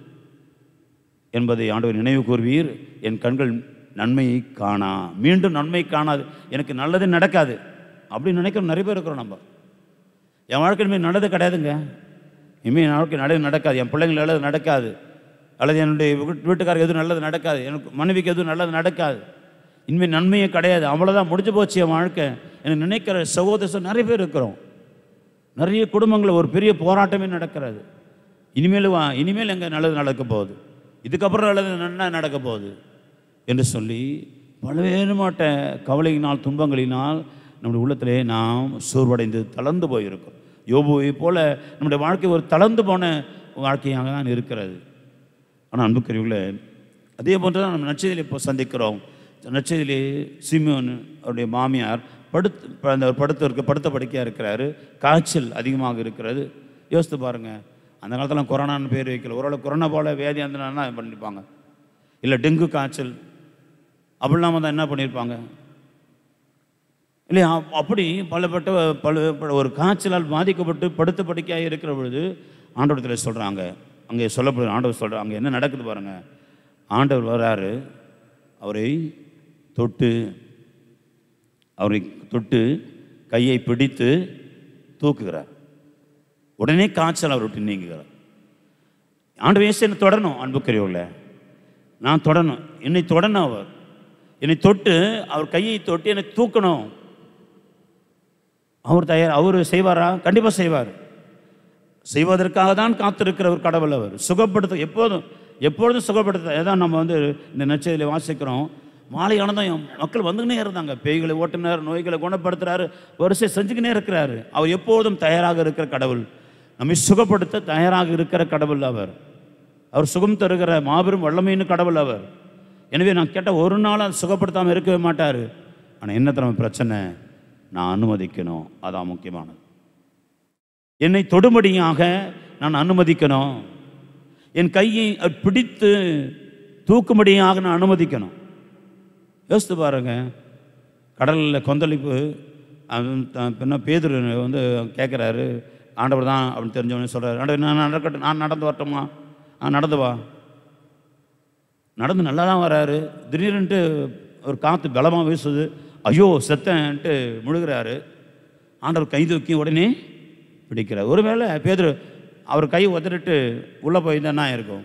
என்பதை ஆண்டவர் நினைவு கூர்வீர் என் கண்கள் நன்மையை காணா மீண்டும் நன்மை காணாது எனக்கு நல்லது நடக்காது அப்படின்னு நினைக்கிற நிறைய பேர் இருக்கிறோம் நம்ம என் வாழ்க்கை இனிமேல் நல்லது கிடையாதுங்க இனிமேல் என் வாழ்க்கை நல்லது நடக்காது என் பிள்ளைங்கள் நல்லது நடக்காது அல்லது என்னுடைய வீட்டு- வீட்டுக்காருக்கு எதுவும் நல்லது நடக்காது எனக்கு மனைவிக்கு எதுவும் நல்லது நடக்காது இனிமேல் நன்மையே கிடையாது அவ்வளோதான் முடிஞ்சு போச்சு என் வாழ்க்கை எனக்கு நினைக்கிற சகோதரர் நிறைய பேர் இருக்கிறோம் நிறைய குடும்பங்களில் ஒரு பெரிய போராட்டமே நடக்கிறது இனிமேல் வா இனிமேல் எங்கே நல்லது நடக்க போகுது இதுக்கப்புறம் நல்லது என்ன நடக்க போகுது என்று சொல்லி பலவேறுமாட்ட கவலையினால் துன்பங்களினால் நம்முடைய உள்ளத்திலே நாம் சோர்வடைந்து தளர்ந்து போயிருக்கோம் யோபுவை போல நம்முடைய வாழ்க்கை ஒரு தளர்ந்து போன வாழ்க்கையாக தான் இருக்கிறது ஆனால் அன்புக்குரியவர்களே அதே போன்று தான் நம்ம நச்சதியில் இப்போ சந்திக்கிறோம் நச்சதிலே சிமியோன் அவருடைய மாமியார் படுத்து அந்த படுத்து இருக்க படுத்த படுக்கையாக இருக்கிறாரு காய்ச்சல் அதிகமாக இருக்கிறது யோசித்து பாருங்கள் அந்த காலத்தில் கொரோனான்னு பேர் வைக்கல ஓரளவு கொரோனா போல வியாதி இருந்தனா பண்ணியிருப்பாங்க இல்லை டெங்கு காய்ச்சல் அப்படி இல்லாமல் தான் என்ன பண்ணியிருப்பாங்க இல்லையா அப்- அப்படி பலப்பட்ட பல பல- ஒரு காய்ச்சலால் பாதிக்கப்பட்டு படுத்த படுக்கையாக இருக்கிற பொழுது ஆண்டவரத்தில் சொல்கிறாங்க அங்கே சொல்லப்படுது ஆண்டவர் சொல்கிறாங்க அங்கே என்ன நடக்குது பாருங்க ஆண்டவர் வராரு அவரை தொட்டு அவரை தொட்டு கையை பிடித்து தூக்குகிறார் உடனே காய்ச்சல் அவர் விட்டு நீங்குகிறார் ஆண்டவர் இயேசு என்னை தொடரணும் அன்புக்குரியவர்களே நான் தொடரணும் என்னை தொடரணும் அவர் என்னை தொட்டு அவர் கையை தொட்டு என்னை தூக்கணும் அவர் தயார் அவர் செய்வாரா கண்டிப்பாக செய்வார் செய்வதற்காக தான் காத்திருக்கிற ஒரு கடவுள் அவர் சுகப்படுத்த எப்போதும் எப்பொழுதும் சுகப்படுத்த ஏதான் நம்ம வந்து இந்த நச்சையில் வாசிக்கிறோம் மாலை ஆனந்தம் மக்கள் வந்துக்கினே இருந்தாங்க பேய்களை ஓட்டுனார் நோய்களை குணப்படுத்துறாரு வரிசை செஞ்சுக்கினே இருக்கிறாரு அவர் எப்போதும் தயாராக இருக்கிற கடவுள் நம்மை சுகப்படுத்த தயாராக இருக்கிற கடவுள் அவர் அவர் சுகம் தருகிற மாபெரும் வல்லமையின் கடவுள் அவர் எனவே நான் கேட்ட ஒரு நாள் அது சுகப்படுத்தாமல் இருக்கவே மாட்டார் ஆனால் என்ன தரම பிரச்சனை நான் அனுமதிக்கணும் அதான் முக்கியமானது என்னை தொடும்படியாக நான் அனுமதிக்கணும் என் கையை அவர் பிடித்து தூக்கும்படியாக நான் அனுமதிக்கணும் யோசித்து பாருங்க கடலில் கொந்தளிப்பு அவன் த- பின்ன பேதுரு வந்து கேட்குறாரு ஆண்டவர் தான் அப்படின்னு தெரிஞ்சவனே சொல்கிறாரு ஆண்டவர் நான் நடக்கட்டும் நான் நடந்து வரட்டுமா ஆ நடந்து வா நடந்து நல்லா தான் வராரு திடீர்னுட்டு ஒரு காற்று பலமாக வீசுது ஐயோ செத்தன்ட்டு முழுகிறாரு ஆண்டவர் கை தூக்கி உடனே பிடிக்கிறார் ஒருவேளை பேதுரு அவர் கை உதறிட்டு உள்ளே போய் என்ன இருக்கும்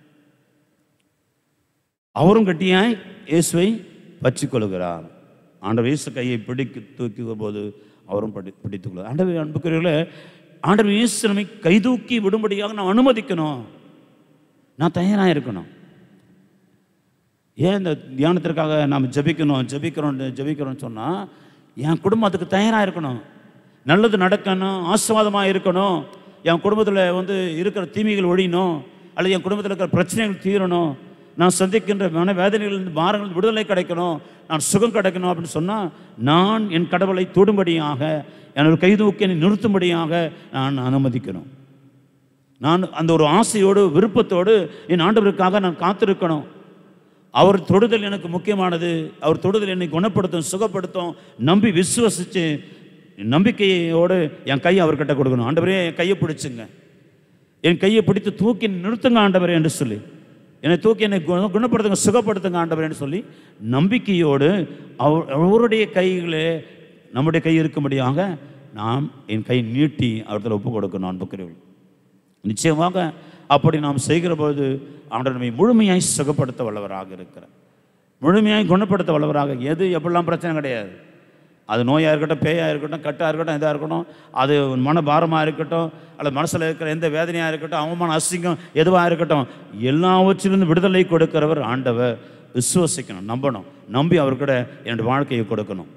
அவரும் கட்டியாய் இயேசுவை பற்றி கொள்கிறார் ஆண்டவர் இயேசு கையை பிடிக்க தூக்குகிற போது அவரும் படி பிடித்துக் கொள்கிறார் ஆண்டவர் அன்புக்குரியவர்களே ஆண்டவர் இயேசு நம்மை கை தூக்கி விடும்படியாக நான் அனுமதிக்கணும் நான் தயாராக இருக்கணும் ஏன் இந்த தியானத்திற்காக நாம் ஜெபிக்கணும் ஜெபிக்கிறோம் ஜெபிக்கிறோம்னு சொன்னால் என் குடும்பம் அதுக்கு தயாராக இருக்கணும் நல்லது நடக்கணும் ஆசீர்வாதமாக இருக்கணும் என் குடும்பத்தில் வந்து இருக்கிற தீமைகள் ஒழியணும் அல்லது என் குடும்பத்தில் இருக்கிற பிரச்சனைகள் தீரணும் நான் சந்திக்கின்ற மன வேதனைகளிலிருந்து பாரங்கள் விடுதலை கிடைக்கணும் நான் சுகம் கிடைக்கணும் அப்படின்னு சொன்னால் நான் என் கடவுளை தொடும்படியாக என்னோட கைதூக்கி என்னை நிறுத்தும்படியாக நான் அனுமதிக்கணும் நான் அந்த ஒரு ஆசையோடு விருப்பத்தோடு என் ஆண்டவருக்காக நான் காத்திருக்கணும் அவர் தொடுதல் எனக்கு முக்கியமானது அவர் தொடுதல் என்னை குணப்படுத்தும் சுகப்படுத்தும் நம்பி விசுவசித்து நம்பிக்கையோடு என் கையை அவர்கிட்ட கொடுக்கணும் ஆண்டவரே என் கையை பிடிச்சுங்க என் கையை பிடித்து தூக்கி நிறுத்துங்க ஆண்டவரே என்று சொல்லி என்னை தூக்கி என்னை குண- குணப்படுத்துங்க சுகப்படுத்துங்க ஆண்டவரேன்னு சொல்லி நம்பிக்கையோடு அவர் அவருடைய கைகளே நம்முடைய கை இருக்கும்படியாக நாம் என் கை நீட்டி அவர்களை ஒப்பு கொடுக்கணும் அன்புக்குரியவர்கள் நிச்சயமாக அப்படி நாம் செய்கிற பொழுது ஆண்டவர் நம்மை முழுமையாய் சுகப்படுத்த வல்லவராக இருக்கிறார் முழுமையாய் குணப்படுத்த வல்லவராக எது எப்படிலாம் பிரச்சனை கிடையாது அது நோயாக இருக்கட்டும் பேயாக இருக்கட்டும் கட்டாக இருக்கட்டும் இதாக இருக்கட்டும் அது மன பாரமாக இருக்கட்டும் அல்லது மனசில் இருக்கிற எந்த வேதனையாக இருக்கட்டும் அவமான அசிங்கம் எதுவாக இருக்கட்டும் எல்லாவற்றிலிருந்து விடுதலை கொடுக்கிறவர் ஆண்டவர் விசுவசிக்கணும் நம்பணும் நம்பி அவர்கிட்ட என்னுடைய வாழ்க்கையை கொடுக்கணும்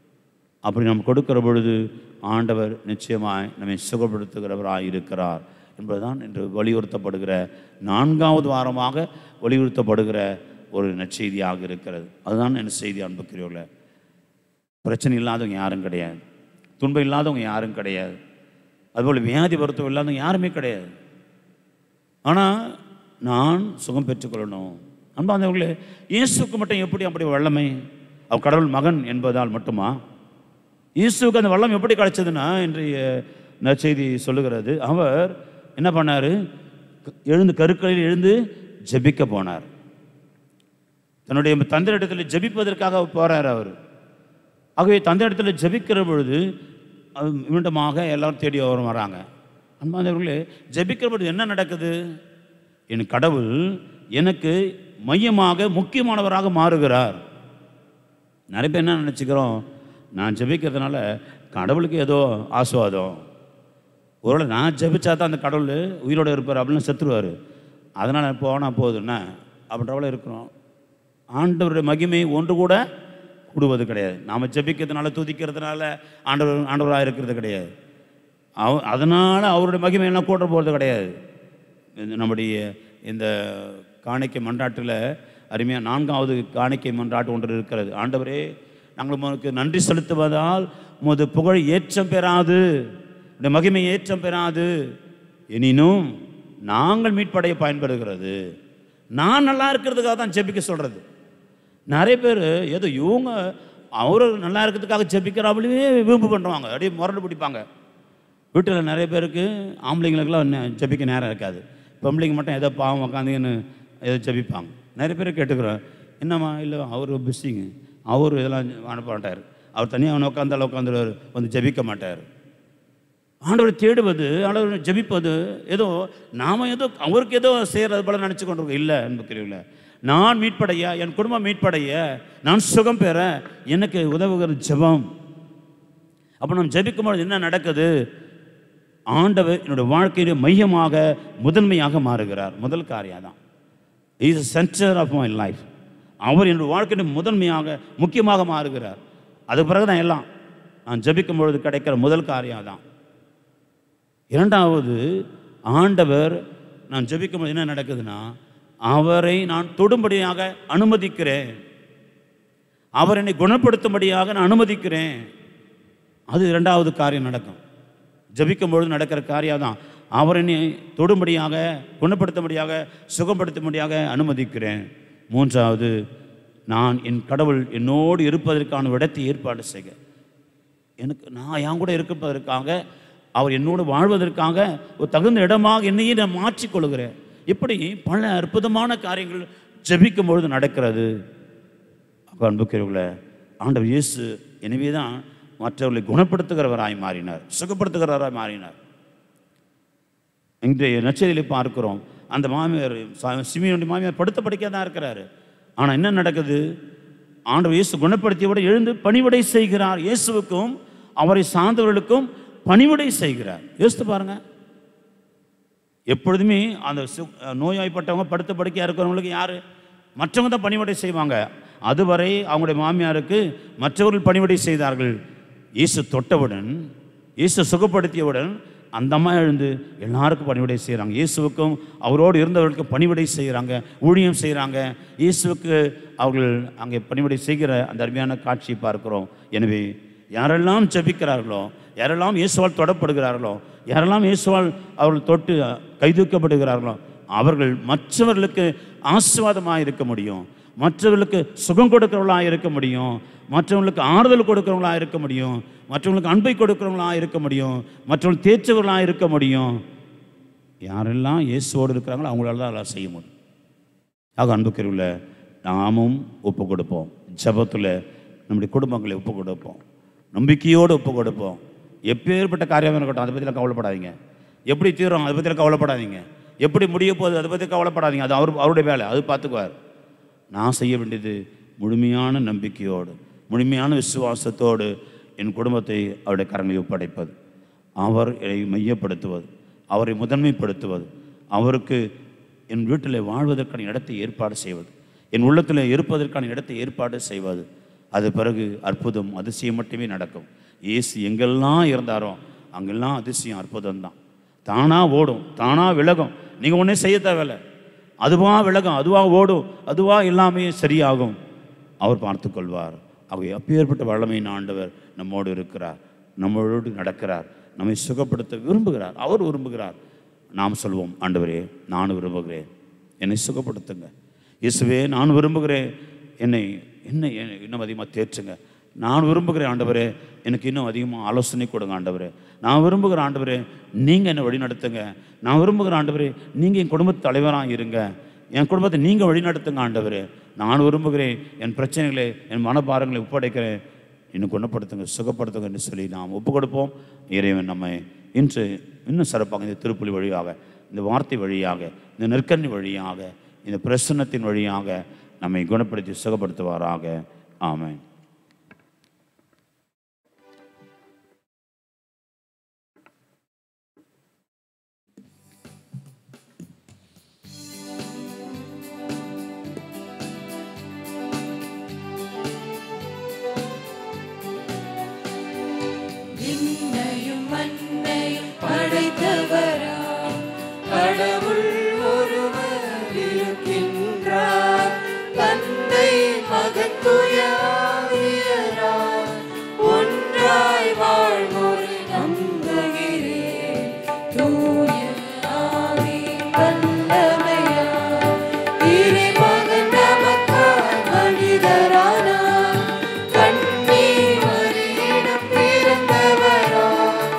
அப்படி நாம் கொடுக்கிற பொழுது ஆண்டவர் நிச்சயமாய் நம்மை சுகப்படுத்துகிறவராய் இருக்கிறார் என்பதுதான் இன்று வலியுறுத்தப்படுகிற நான்காவது வாரமாக வலியுறுத்தப்படுகிற ஒரு நற்செய்தியாக இருக்கிறது அதுதான் என் செய்தி அன்புக்குரியவர்கள பிரச்சனை இல்லாதவங்க யாரும் கிடையாது துன்பம் இல்லாதவங்க யாரும் கிடையாது அதுபோல் வியாதி வருத்தம் இல்லாதவங்க யாருமே கிடையாது ஆனால் நான் சுகம் பெற்றுக்கொள்ளணும் அன்பாந்தவர்களே இயேசுக்கு மட்டும் எப்படி அப்படி வல்லமை அவர் கடவுள் மகன் என்பதால் மட்டுமா இயேசுக்கு அந்த வல்லம் எப்படி கிடைச்சதுன்னா இன்றைய நற்செய்தி சொல்லுகிறது அவர் என்ன பண்ணார் எழுந்து கருக்களில் எழுந்து ஜெபிக்க போனார் தன்னுடைய தந்தையிடத்தில் ஜெபிப்பதற்காக போறார் அவர் ஆகவே தந்தையிடத்தில் ஜெபிக்கிற பொழுது அது மீண்டுமாக எல்லாரும் தேடி வரும் வராங்க அன்பாந்தவர்களே ஜெபிக்கிற பொழுது என்ன நடக்குது என் கடவுள் எனக்கு மையமாக முக்கியமானவராக மாறுகிறார் நிறைய பேர் என்ன நினச்சிக்கிறோம் நான் ஜெபிக்கிறதுனால கடவுளுக்கு ஏதோ ஆசுவாதம் ஒருவேளை நான் ஜெபிச்சா தான் அந்த கடவுள் உயிரோடு இருப்பார் அப்படின்னு செத்துருவார் அதனால் போனால் போதுன்னா அப்படின்றவள இருக்கிறோம் ஆண்டவருடைய மகிமை ஒன்று கூட கூடுவது கிடையாது நாம் ஜெபிக்கிறதுனால துதிக்கிறதுனால ஆண்டவர் ஆண்டவராக இருக்கிறது கிடையாது அவ அதனால் அவருடைய மகிமையெல்லாம் கூட்ட போகிறது கிடையாது இந்த நம்முடைய இந்த காணிக்கை மன்றாட்டில் அருமையாக நான்காவது காணிக்கை மன்றாட்டு ஒன்று இருக்கிறது ஆண்டவரே நாங்கள் உமக்கு நன்றி செலுத்துவதால் உமது புகழ் ஏற்றம் பெறாது இந்த மகிமை ஏற்றம் பெறாது எனினும் நாங்கள் மீட்படைய பயன்படுகிறது நான் நல்லா இருக்கிறதுக்காக தான் ஜெபிக்க சொல்கிறது நிறைய பேர் ஏதோ இவங்க அவரு நல்லா இருக்கிறதுக்காக ஜெபிக்கிறாங்களே வீம்பு பண்ணுவாங்க அப்படியே முரண்டு பிடிப்பாங்க வீட்டில் நிறைய பேருக்கு ஆம்பளைங்களுக்கெல்லாம் நே- ஜெபிக்க நேரம் இருக்காது பொம்பளைங்க மட்டும் ஏதோ பாவம் உக்காந்துன்னு ஏதோ ஜெபிப்பாங்க நிறைய பேர் கேட்டுக்கிறோம் என்னம்மா இல்லை அவர் பிஸிங்க அவர் இதெல்லாம் அனுப்ப மாட்டார் அவர் தனியாக அவனை உட்காந்தாலும் உட்காந்துருவார் வந்து ஜெபிக்க மாட்டார் ஆண்டவரை தேடுவது ஆண்டவரை ஜெபிப்பது ஏதோ நாம் ஏதோ அவருக்கு ஏதோ செய்கிறது போல நினச்சி கொண்டிருக்கோம் இல்லை அன்புக்குரியவில்லை நான் மீட்படைய என் குடும்பம் மீட்படைய நான் சுகம் பெற எனக்கு உதவுகிற ஜெபம் அப்போ நம்ம ஜெபிக்கும்போது என்ன நடக்குது ஆண்டவர் என்னோட வாழ்க்கையில மையமாக முதன்மையாக மாறுகிறார் முதல் காரியம் தான் is centre of my life அவர் என்னோட வாழ்க்கையில முதன்மையாக முக்கியமாக மாறுகிறார் அதுக்கு பிறகு தான் எல்லாம் நான் ஜெபிக்கும் பொழுது கிடைக்கிற முதல் காரியம் தான் இரண்டாவது ஆண்டவர் நான் ஜெபிக்கும் போது என்ன நடக்குதுன்னா அவரை நான் தொடும்படியாக அனுமதிக்கிறேன் அவர் என்னை குணப்படுத்தும்படியாக நான் அனுமதிக்கிறேன் அது இரண்டாவது காரியம் நடக்கும் ஜெபிக்கும் பொழுது நடக்கிற காரியம் தான் அவர் என்னை தொடும்படியாக குணப்படுத்தும்படியாக சுகப்படுத்தும்படியாக அனுமதிக்கிறேன் மூன்றாவது நான் என் கடவுள் என்னோடு இருப்பதற்கான இடத்தை ஏற்பாடு செய்க எனக்கு நான் என் கூட இருப்பதற்காக அவர் என்னோடு வாழ்வதற்காக ஒரு தகுந்த இடமாக என்னையே நான் மாற்றிக்கொள்கிறேன் இப்படி பல அற்புதமான காரியங்கள் ஜெபிக்கும் பொழுது நடக்கிறது அப்போ அன்புக்கிறவங்கள ஆண்டவர் இயேசு எனவே தான் மற்றவர்களை குணப்படுத்துகிறவராய் மாறினார் சுகப்படுத்துகிறவராய் மாறினார் இன்றைய நச்சரியிலே பார்க்கிறோம் அந்த மாமியார் ச- சிமியோனுடைய மாமியார் படுத்த படுக்கையாக தான் இருக்கிறாரு ஆனால் என்ன நடக்குது ஆண்டவர் இயேசு குணப்படுத்தியவுடன் எழுந்து பணிவிடை செய்கிறார் இயேசுவுக்கும் அவரை சார்ந்தவர்களுக்கும் பணிவிடை செய்கிறார் யோசித்து பாருங்க எப்பொழுதுமே அந்த சு- நோய்வாய்ப்பட்டவங்க படுத்த படுக்கையாக இருக்கிறவங்களுக்கு யார் மற்றவங்க தான் பணிவிடை செய்வாங்க அதுவரை அவங்களுடைய மாமியாருக்கு மற்றவர்கள் பணிவிடை செய்தார்கள் இயேசு தொட்டவுடன் இயேசு சுகப்படுத்தியவுடன் அந்த அம்மா எழுந்து எல்லாருக்கும் பணிவிடை செய்கிறாங்க இயேசுவுக்கும் அவரோடு இருந்தவர்களுக்கு பணிவிடை செய்கிறாங்க ஊழியம் செய்கிறாங்க இயேசுவுக்கு அவர்கள் அங்கே பணிவிடை செய்கிற அந்த அருமையான காட்சியை பார்க்கிறோம் எனவே யாரெல்லாம் ஜெபிக்கிறார்களோ யாரெல்லாம் இயேசுவால் தொடப்படுகிறார்களோ யாரெல்லாம் இயேசுவால் அவர்கள் தொட்டு கைதூக்கப்படுகிறார்களோ அவர்கள் மற்றவர்களுக்கு ஆசீர்வாதமாக இருக்க முடியும் மற்றவர்களுக்கு சுகம் கொடுக்கிறவர்களாக இருக்க முடியும் மற்றவங்களுக்கு ஆறுதல் கொடுக்கிறவங்களாக இருக்க முடியும் மற்றவங்களுக்கு அன்பை கொடுக்கிறவங்களாக இருக்க முடியும் மற்றவர்கள் தேய்ச்சவர்களாக இருக்க முடியும் யாரெல்லாம் இயேசுவோடு இருக்கிறாங்களோ அவங்களால தான் அதெல்லாம் செய்ய முடியும் ஆக அன்புக்குரியவில் நாமும் ஒப்பு கொடுப்போம் ஜபத்தில் நம்முடைய குடும்பங்களை ஒப்பு கொடுப்போம் நம்பிக்கையோடு ஒப்பு கொடுப்போம் எப்பேற்பட்ட காரியமாக இருக்கட்டும் அதை பற்றிலாம் கவலைப்படாதீங்க எப்படி தீரும் அதை பற்றிலாம் கவலைப்படாதீங்க எப்படி முடிய போகுது அதை பற்றி கவலைப்படாதீங்க அது அவர் அவருடைய வேலை அது பார்த்துக்குவார் நான் செய்ய வேண்டியது முழுமையான நம்பிக்கையோடு முழுமையான விசுவாசத்தோடு என் குடும்பத்தை அவருடைய கரங்களில் ஒப்படைப்பது அவர் என்னை மையப்படுத்துவது அவரை முதன்மைப்படுத்துவது அவருக்கு என் வீட்டில் வாழ்வதற்கான இடத்தை ஏற்பாடு செய்வது என் உள்ளத்தில் இருப்பதற்கான இடத்தை ஏற்பாடு செய்வது அது பிறகு அற்புதம் அதிசயம் மட்டுமே நடக்கும் இயேசு எங்கெல்லாம் இருந்தாரோ அங்கெல்லாம் அதிசயம் அற்புதம் தான் தானாக ஓடும் தானாக விலகும் நீங்கள் ஒன்றே செய்ய தேவையில்ல அதுவாக விலகும் அதுவாக ஓடும் அதுவாக எல்லாமே சரியாகும் அவர் பார்த்துக்கொள்வார் அவர் அப்பேற்பட்ட வல்லமையின் ஆண்டவர் நம்மோடு இருக்கிறார் நம்மளோடு நடக்கிறார் நம்மை சுகப்படுத்த விரும்புகிறார் அவர் விரும்புகிறார் நாம் சொல்வோம் ஆண்டவரே நான் விரும்புகிறேன் என்னை சுகப்படுத்துங்க இயேசுவே நான் விரும்புகிறேன் என்னை என்ன என்ன- இன்னும் அதிகமாக தேற்றுங்க நான் விரும்புகிறேன் ஆண்டவரே எனக்கு இன்னும் அதிகமாக ஆலோசனை கொடுங்க ஆண்டவரே நான் விரும்புகிற ஆண்டவரே நீங்கள் என்னை வழிநடத்துங்க நான் விரும்புகிற ஆண்டவரே நீங்கள் என் குடும்பத்து தலைவராக இருங்க என் குடும்பத்தை நீங்கள் வழிநடத்துங்க ஆண்டவரே நான் விரும்புகிறேன் என் பிரச்சனைகளை என் மனபாரங்களை ஒப்படைக்கிறேன் இன்னும் குணப்படுத்துங்க சுகப்படுத்துங்க என்று சொல்லி நாம் ஒப்பு கொடுப்போம் இறைவன் நம்மை இன்று இன்னும் சிறப்பாக இந்த திருப்புலி வழியாக இந்த வார்த்தை வழியாக இந்த நெற்கண்ணி வழியாக இந்த பிரசன்னத்தின் வழியாக நம்மை குணப்படுத்தி சுகப்படுத்துவாராக ஆமென் விண்ணையும் மண்ணையும் படைத்தவராம் கடவுள் ஒருவர் இருக்கின்றார் தந்தை மகன் துயாவியரார் ஒன்றாய் வாழ்வோரை நம்புகிறேன் தூய ஆவியின் வல்லமையால் இறைமகன் நமக்காய் மனிதரானார் கண்ணி மறியிடம் பிறந்தவரா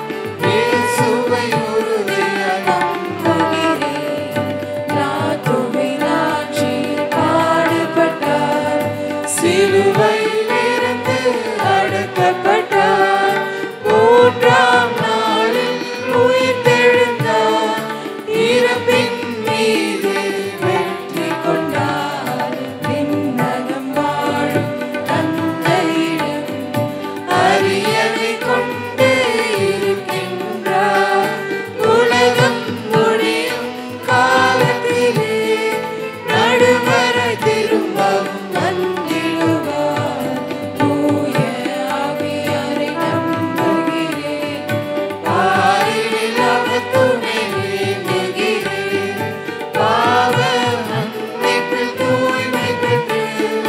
இயேசுவை உறுதியாய் நம்புகிறேன் நாத்துவின் ஆட்சியில் பாடுபட்டார் சிலுவையில் இருந்து அடக்கப்பட்டார் மூன்றாம் நாளில் உயிர் தெழுந்தார் இறப்பின் மீது வெற்றி கொண்டார் விண்ணகம் வாழும் தந்தையிடம் அரியணை கொண்டு இருக்கின்றார் உலகம் முடியும் காலத்திலே நடுவரை திரும்பவும் வந்திடுவார் தூய ஆவியாரை நம்புகிறேன் பாரில்லாத துணை வேண்டுகிறேன் பாவ மன்னிப்பில் தூய்மை பெற்று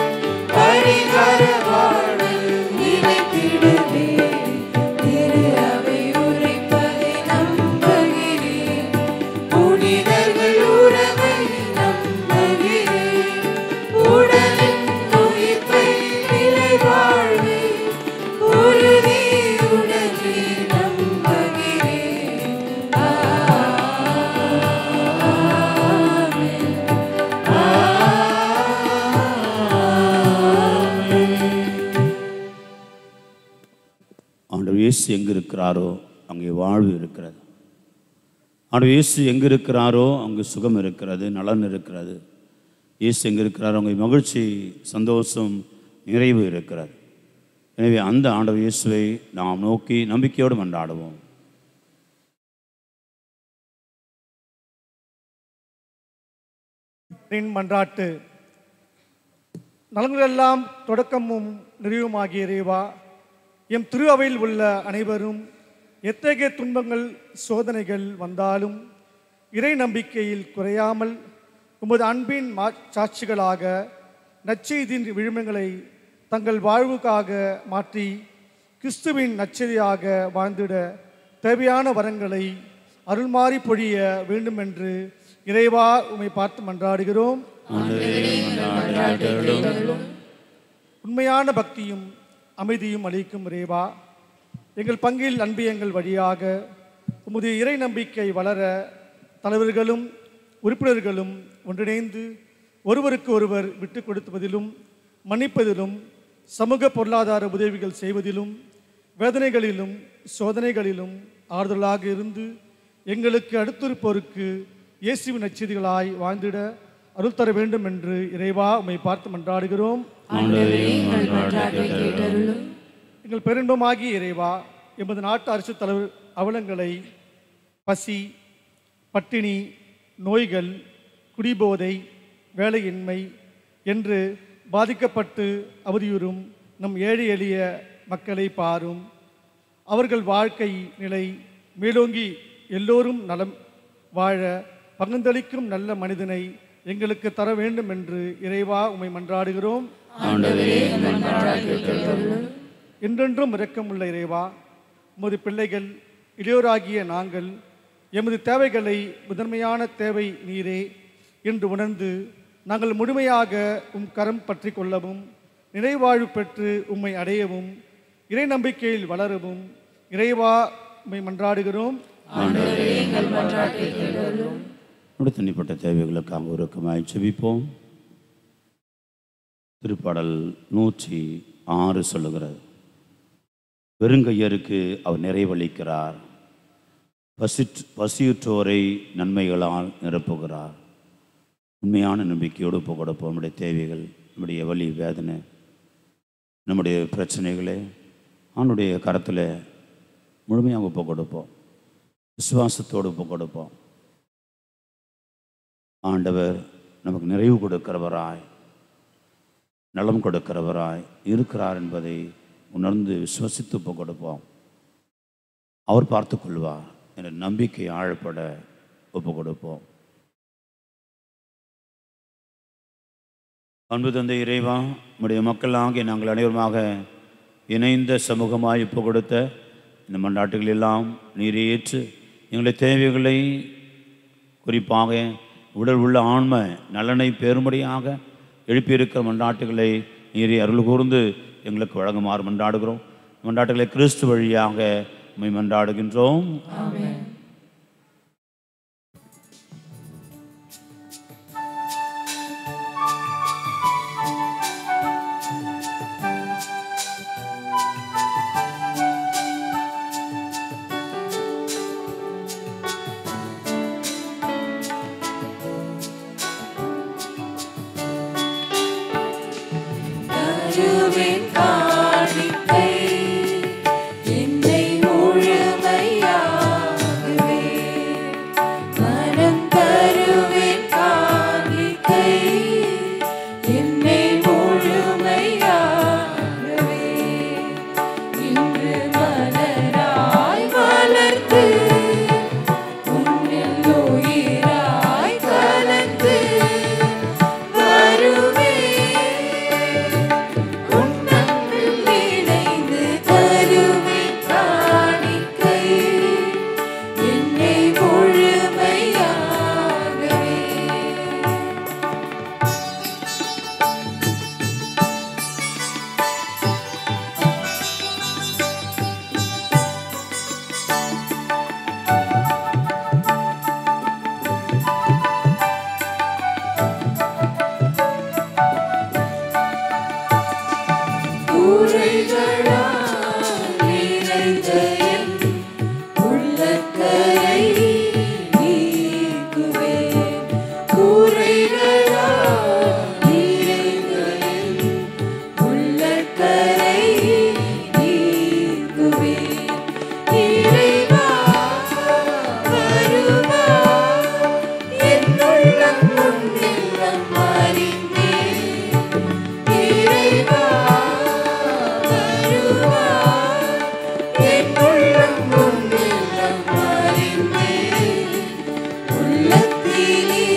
பரிகார வாழ்வு நிலைத்திடுவே திரு அவை உரைப்பதை நம்புகிறேன் புனிதர்கள் உறவை நம்புகிறேன் உடலின் உயிர்ப்பை நிலை வாழ்வை உறுதியுடனே நம்புகிறேன் ஆமென். ஆண்டவர் இயேசு எங்கே இருக்கிறாரோ அங்கே வாழ்வு இருக்கிறது ஆண்டவர் இயேசு எங்கே இருக்கிறாரோ அங்கே சுகம் இருக்கிறது நலன் இருக்கிறது இயேசு எங்கே இருக்கிறாரோ அங்கே மகிழ்ச்சி சந்தோஷம் நிறைவு இருக்கிறது எனவே அந்த ஆண்டவர் இயேசுவை நாம் நோக்கி நம்பிக்கையோடு மன்றாடுவோம் நின் மன்றாட்டு நலங்களெல்லாம் தொடக்கமும் நிறைவுமாகிய இறைவா எம் திரு அவையில் உள்ள அனைவரும் எத்தகைய துன்பங்கள் சோதனைகள் வந்தாலும் இறை நம்பிக்கையில் குறையாமல் உமது அன்பின் மா சாட்சிகளாக நற்செய்தியின் விழுமங்களை தங்கள் வாழ்வுக்காக மாற்றி கிறிஸ்துவின் நற்செய்தியாக வாழ்ந்திட தேவையான வரங்களை அருள்மாறி பொழிய வேண்டுமென்று இறைவா உம்மை பார்த்து மன்றாடுகிறோம் உண்மையான பக்தியும் அமைதியும் அளிக்கும் இறைவா எங்கள் பங்கில் அன்பியங்கள் வழியாக உமது இறை நம்பிக்கை வளர தலைவர்களும் உறுப்பினர்களும் ஒன்றிணைந்து ஒருவருக்கு ஒருவர் விட்டு கொடுப்பதிலும் மன்னிப்பதிலும் சமூக பொருளாதார உதவிகள் செய்வதிலும் வேதனைகளிலும் சோதனைகளிலும் ஆறுதலாக இருந்து எங்களுக்கு அடுத்திருப்போருக்கு இயேசுவின் நச்செய்திகளாய் வாழ்ந்திட அருள் தர வேண்டும் என்று இறைவா உம்மை பார்த்து மன்றாடுகிறோம் எங்கள் பெருன்பமாகிய இறைவா எமது நாட்டு அரசு தலைவர் அவலங்களை பசி பட்டினி நோய்கள் குடிபோதை வேலையின்மை என்று பாதிக்கப்பட்டு அவதியுறும் நம் ஏழை எளிய மக்களை பாரும் அவர்கள் வாழ்க்கை நிலை மேலோங்கி எல்லோரும் நலம் வாழ பகிர்ந்தளிக்கும் நல்ல மனிதனை எங்களுக்கு தர வேண்டும் என்று இறைவா உம்மை மன்றாடுகிறோம் ஆண்டவரே எங்கள் மன்றாட்டை கேட்டருளும். என்றென்றும் இரக்கமுள்ள இறைவா உமது பிள்ளைகள் இளையோராகிய நாங்கள் எமது தேவைகளை முதன்மையான தேவை நீரே என்று உணர்ந்து நாங்கள் முழுமையாக உம் கரம் பற்றி கொள்ளவும் நிறைவாழ்வு பெற்று உம்மை அடையவும் இறை நம்பிக்கையில் வளரவும் இறைவா உம்மை மன்றாடுகிறோம் ஆண்டவரே எங்கள் மன்றாட்டை கேட்டருளும். நம்முடைய தனிப்பட்ட தேவைகளுக்காக உருக்கமாய் செபிப்போம் திருப்பாடல் நூற்றி ஆறு சொல்லுகிறது வெறுங்கையருக்கு அவர் நிறைவளிக்கிறார் பசிற் பசியுற்றோரை நன்மைகளால் நிரப்புகிறார் உண்மையான நம்பிக்கையோடு ஒப்பு கொடுப்போம் நம்முடைய தேவைகள் நம்முடைய வலி வேதனை நம்முடைய பிரச்சனைகளை அவனுடைய கரத்தில் முழுமையாக ஒப்பு கொடுப்போம் விசுவாசத்தோடு ஒப்பு கொடுப்போம் ஆண்டவர் நமக்கு நிறைவு கொடுக்கிறவராய் நலம் கொடுக்கிறவராய் இருக்கிறார் என்பதை உணர்ந்து விசுவசித்து ஒப்பு கொடுப்போம் அவர் பார்த்து கொள்வார் என்ற நம்பிக்கை ஆழப்பட ஒப்பு கொடுப்போம் அன்பு தந்தை இறைவா நம்முடைய மக்களாகிய நாங்கள் அனைவருமாக இணைந்த சமூகமாய் ஒப்பு கொடுத்த இந்த மன்றாட்டுகள் எல்லாம் நீர் ஏற்று எங்களுடைய தேவைகளை குறிப்பாக உடல் உள்ள ஆன்ம நலனை பெரும்படியாக எழுப்பியிருக்கிற மன்றாட்டுகளை நீரை அருள் கூர்ந்து எங்களுக்கு வழங்குமாறு மன்றாடுகிறோம் மன்றாட்டுகளை கிறிஸ்து வழியாக உம்மை மன்றாடுகின்றோம் தருவேன் காணிக்கை என்னை முழுமையாகவே மனம் தருவேன் காணிக்கை என்னை முழுமையாகவே இன்று மலராய் வளர்த்து உன்னில் உயிராய் கலந்து வருவேன் உன்னம்பில் இணைந்து தருவேன் காணிக்கை என்னை முழுமையாகவே கூரைகளால் நிறைந்த என் உள்ளக்கரை நீக்குவேன். கூரைகளால் நிறைந்த என் உள்ளக்கரை நீக்குவேன். இறைவா, வருவாய், என் உள்ளம் உன்னில்லம் அறிந்தேன். இறைவா, வருவாய், என் உள்ளம் உன்னில்லம் அறிந்தேன். உள்ளத்திலே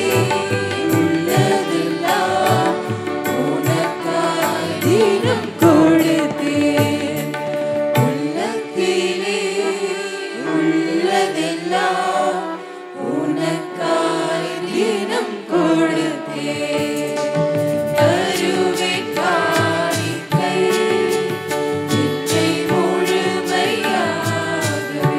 உள்ளதெல்லாம் உனக்காய் தினம் கொடுத்தேன். உள்ளத்திலே உள்ளதெல்லாம் உனக்காய் தினம் கொடுத்தேன். தருவேன் காணிக்கை என்னை முழுமையாகவே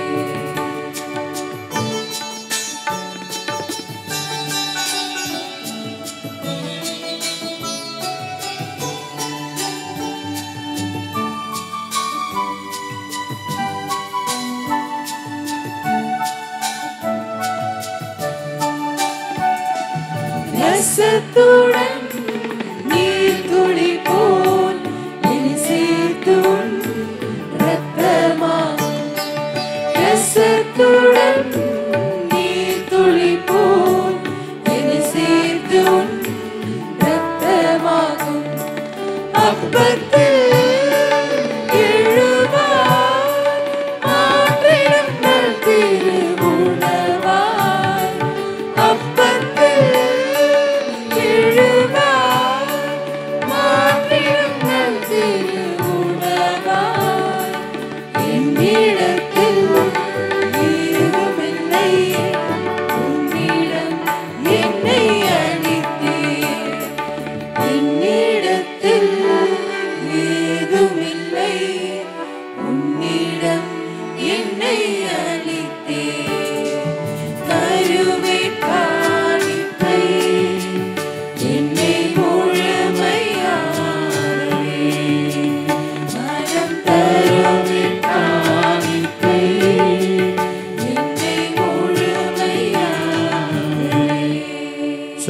ரசத்துடன் நீர் துளி போல் என்னை சேர்த்து உன் இரத்தமாகும். ரசத்துடன் நீர் துளி போல் என்னை சேர்த்து உன் இரத்தமாகும். அப்பத்தில் எழுவாய் மாற்றிடும் நல் திருவுளம்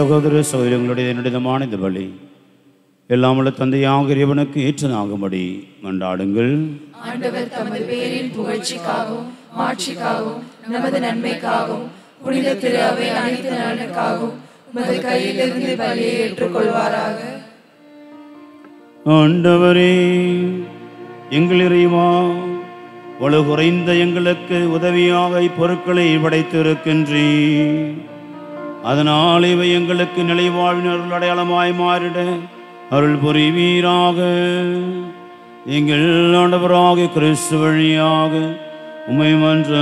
சகோதர சகோதரங்களுடைய என்னுடையதமான இந்த பலி எல்லாம் உள்ள தந்தையாக இறைவனுக்கு ஏற்றதாகும்படி மன்றாடுங்கள் ஆண்டவர் தமது பேரின் புகழ்ச்சிக்காகவும் மாட்சிக்காகவும் நமது நன்மைக்காகவும் புனித திரு அவை அனைத்து நலனுக்காகவும் உமது கையிலிருந்து பலியை ஏற்றுக்கொள்வாராக ஆண்டவரே எங்கள் இறைவா வலு குறைந்த எங்களுக்கு உதவியாக இப்பொருட்களை படைத்திருக்கின்றீ அதனால் இவை எங்களுக்கு நிலைவாழ்வின் அருள் அடையாளமாய் மாறிட அருள் புரிவீராக எங்கள் ஆண்டவராக கிறிஸ்து வழியாக உமை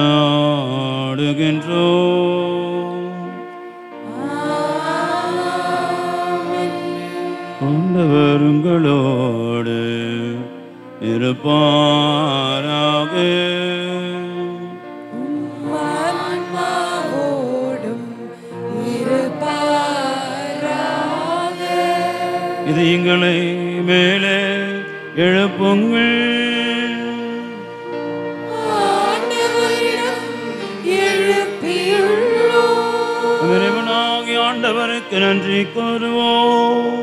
மன்றாடுகின்றோம் ஆண்டவர் உங்களோடு இருப்பாராக ஆன்மாவோடும் இருப்பாராக இது எங்களை மேலே எழுப்புங்கள் ஆண்டவரிடம் எழுப்பியுள்ளோம் இறைவனாகி ஆண்டவருக்கு நன்றி கூறுவோம்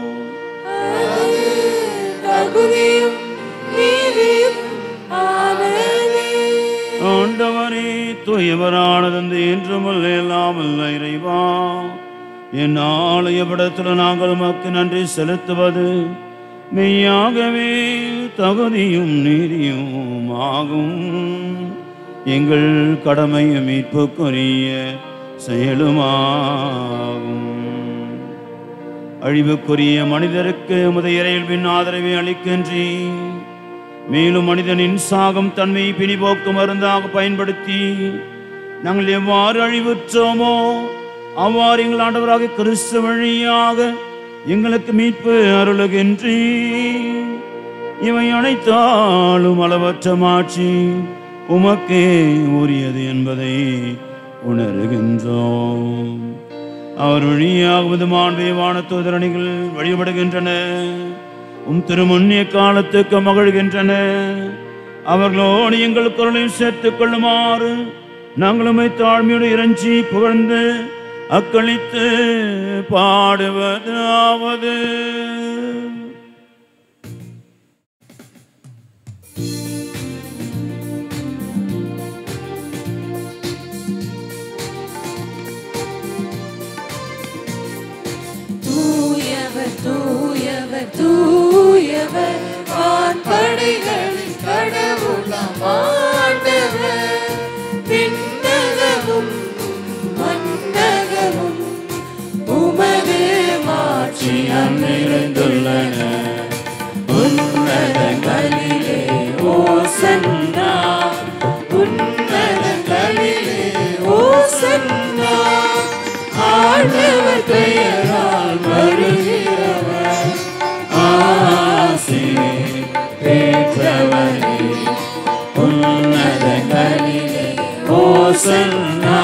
தகுதியும் நீதியும் ஆனதே ஆண்டவரே தூயவரானது என்றும் இல்லாமல் இறைவா என் ஆலய படத்தில் நாங்கள் உமக்கு நன்றி செலுத்துவது மெய்யாகவே தகுதியும் நீதியும் ஆகும் எங்கள் கடமையும் மீட்புக்குரிய செயலுமாகும் அழிவுக்குரிய மனிதருக்கு முதையறையில் பின் ஆதரவை அளிக்கின்றி மேலும் மனிதனின் சாகம் தன்மை பிணிபோக்கு மருந்தாக பயன்படுத்தி நாங்கள் எவ்வாறு அழிவுற்றோமோ அவ்வாறு எங்கள் ஆண்டவராக கிறிஸ்து வழியாக எங்களுக்கு மீட்பு அருளுகின்றி இவை அனைத்தாலும் அளவற்ற மாட்சி உமக்கே உரியது என்பதை உணர்கின்றோம் அவர் வழியாகுவது மாண்பே வானத்தோதரணிகள் வழிபடுகின்றன உம் திருமுன்னிய காலத்துக்கு மகிழ்கின்றன அவர்களோடு எங்கள் குரலையும் சேர்த்துக் கொள்ளுமாறு நாங்கள் உம்மை தாழ்மையோடு இறைஞ்சி புகழ்ந்து அக்களித்து பாடுவதாவது தூயவர் தூயவர் தூயவர் வான்படைகளின் கடவுளாம் ஆண்டவர் விண்ணகமும் மன்னகமும் உமது மாட்சியால் நிறைந்துள்ளன உன்னதங்களிலே ஓசன்னா உன்னதங்களிலே ஓசன்னா ஆண்டவர் பெயரால் வருகிறவர் ஆசி பெற்றவரே உன்னதங்களிலே ஓசன்னா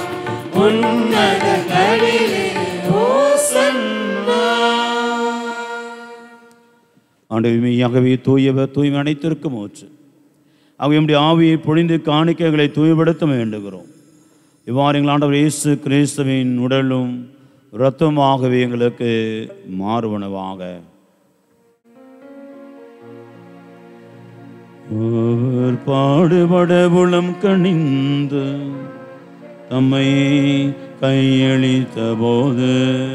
உன்னதங்களிலே ஓசன்னா ஆண்டவையாகவே தூயவர் தூய்மை அனைத்திற்கும் மூச்சு ஆகவே நம்முடைய ஆவியை பொழிந்து காணிக்கைகளை தூய்மைப்படுத்த வேண்டுகிறோம் இவ்வாறு எங்கள் ஆண்டவர் இயேசு கிறிஸ்துவின் உடலும் இரத்தமாகவே எங்களுக்கு மாறுவனவாக அவர் பாடுபட உளம் கணிந்து தம்மை கையளித்த போது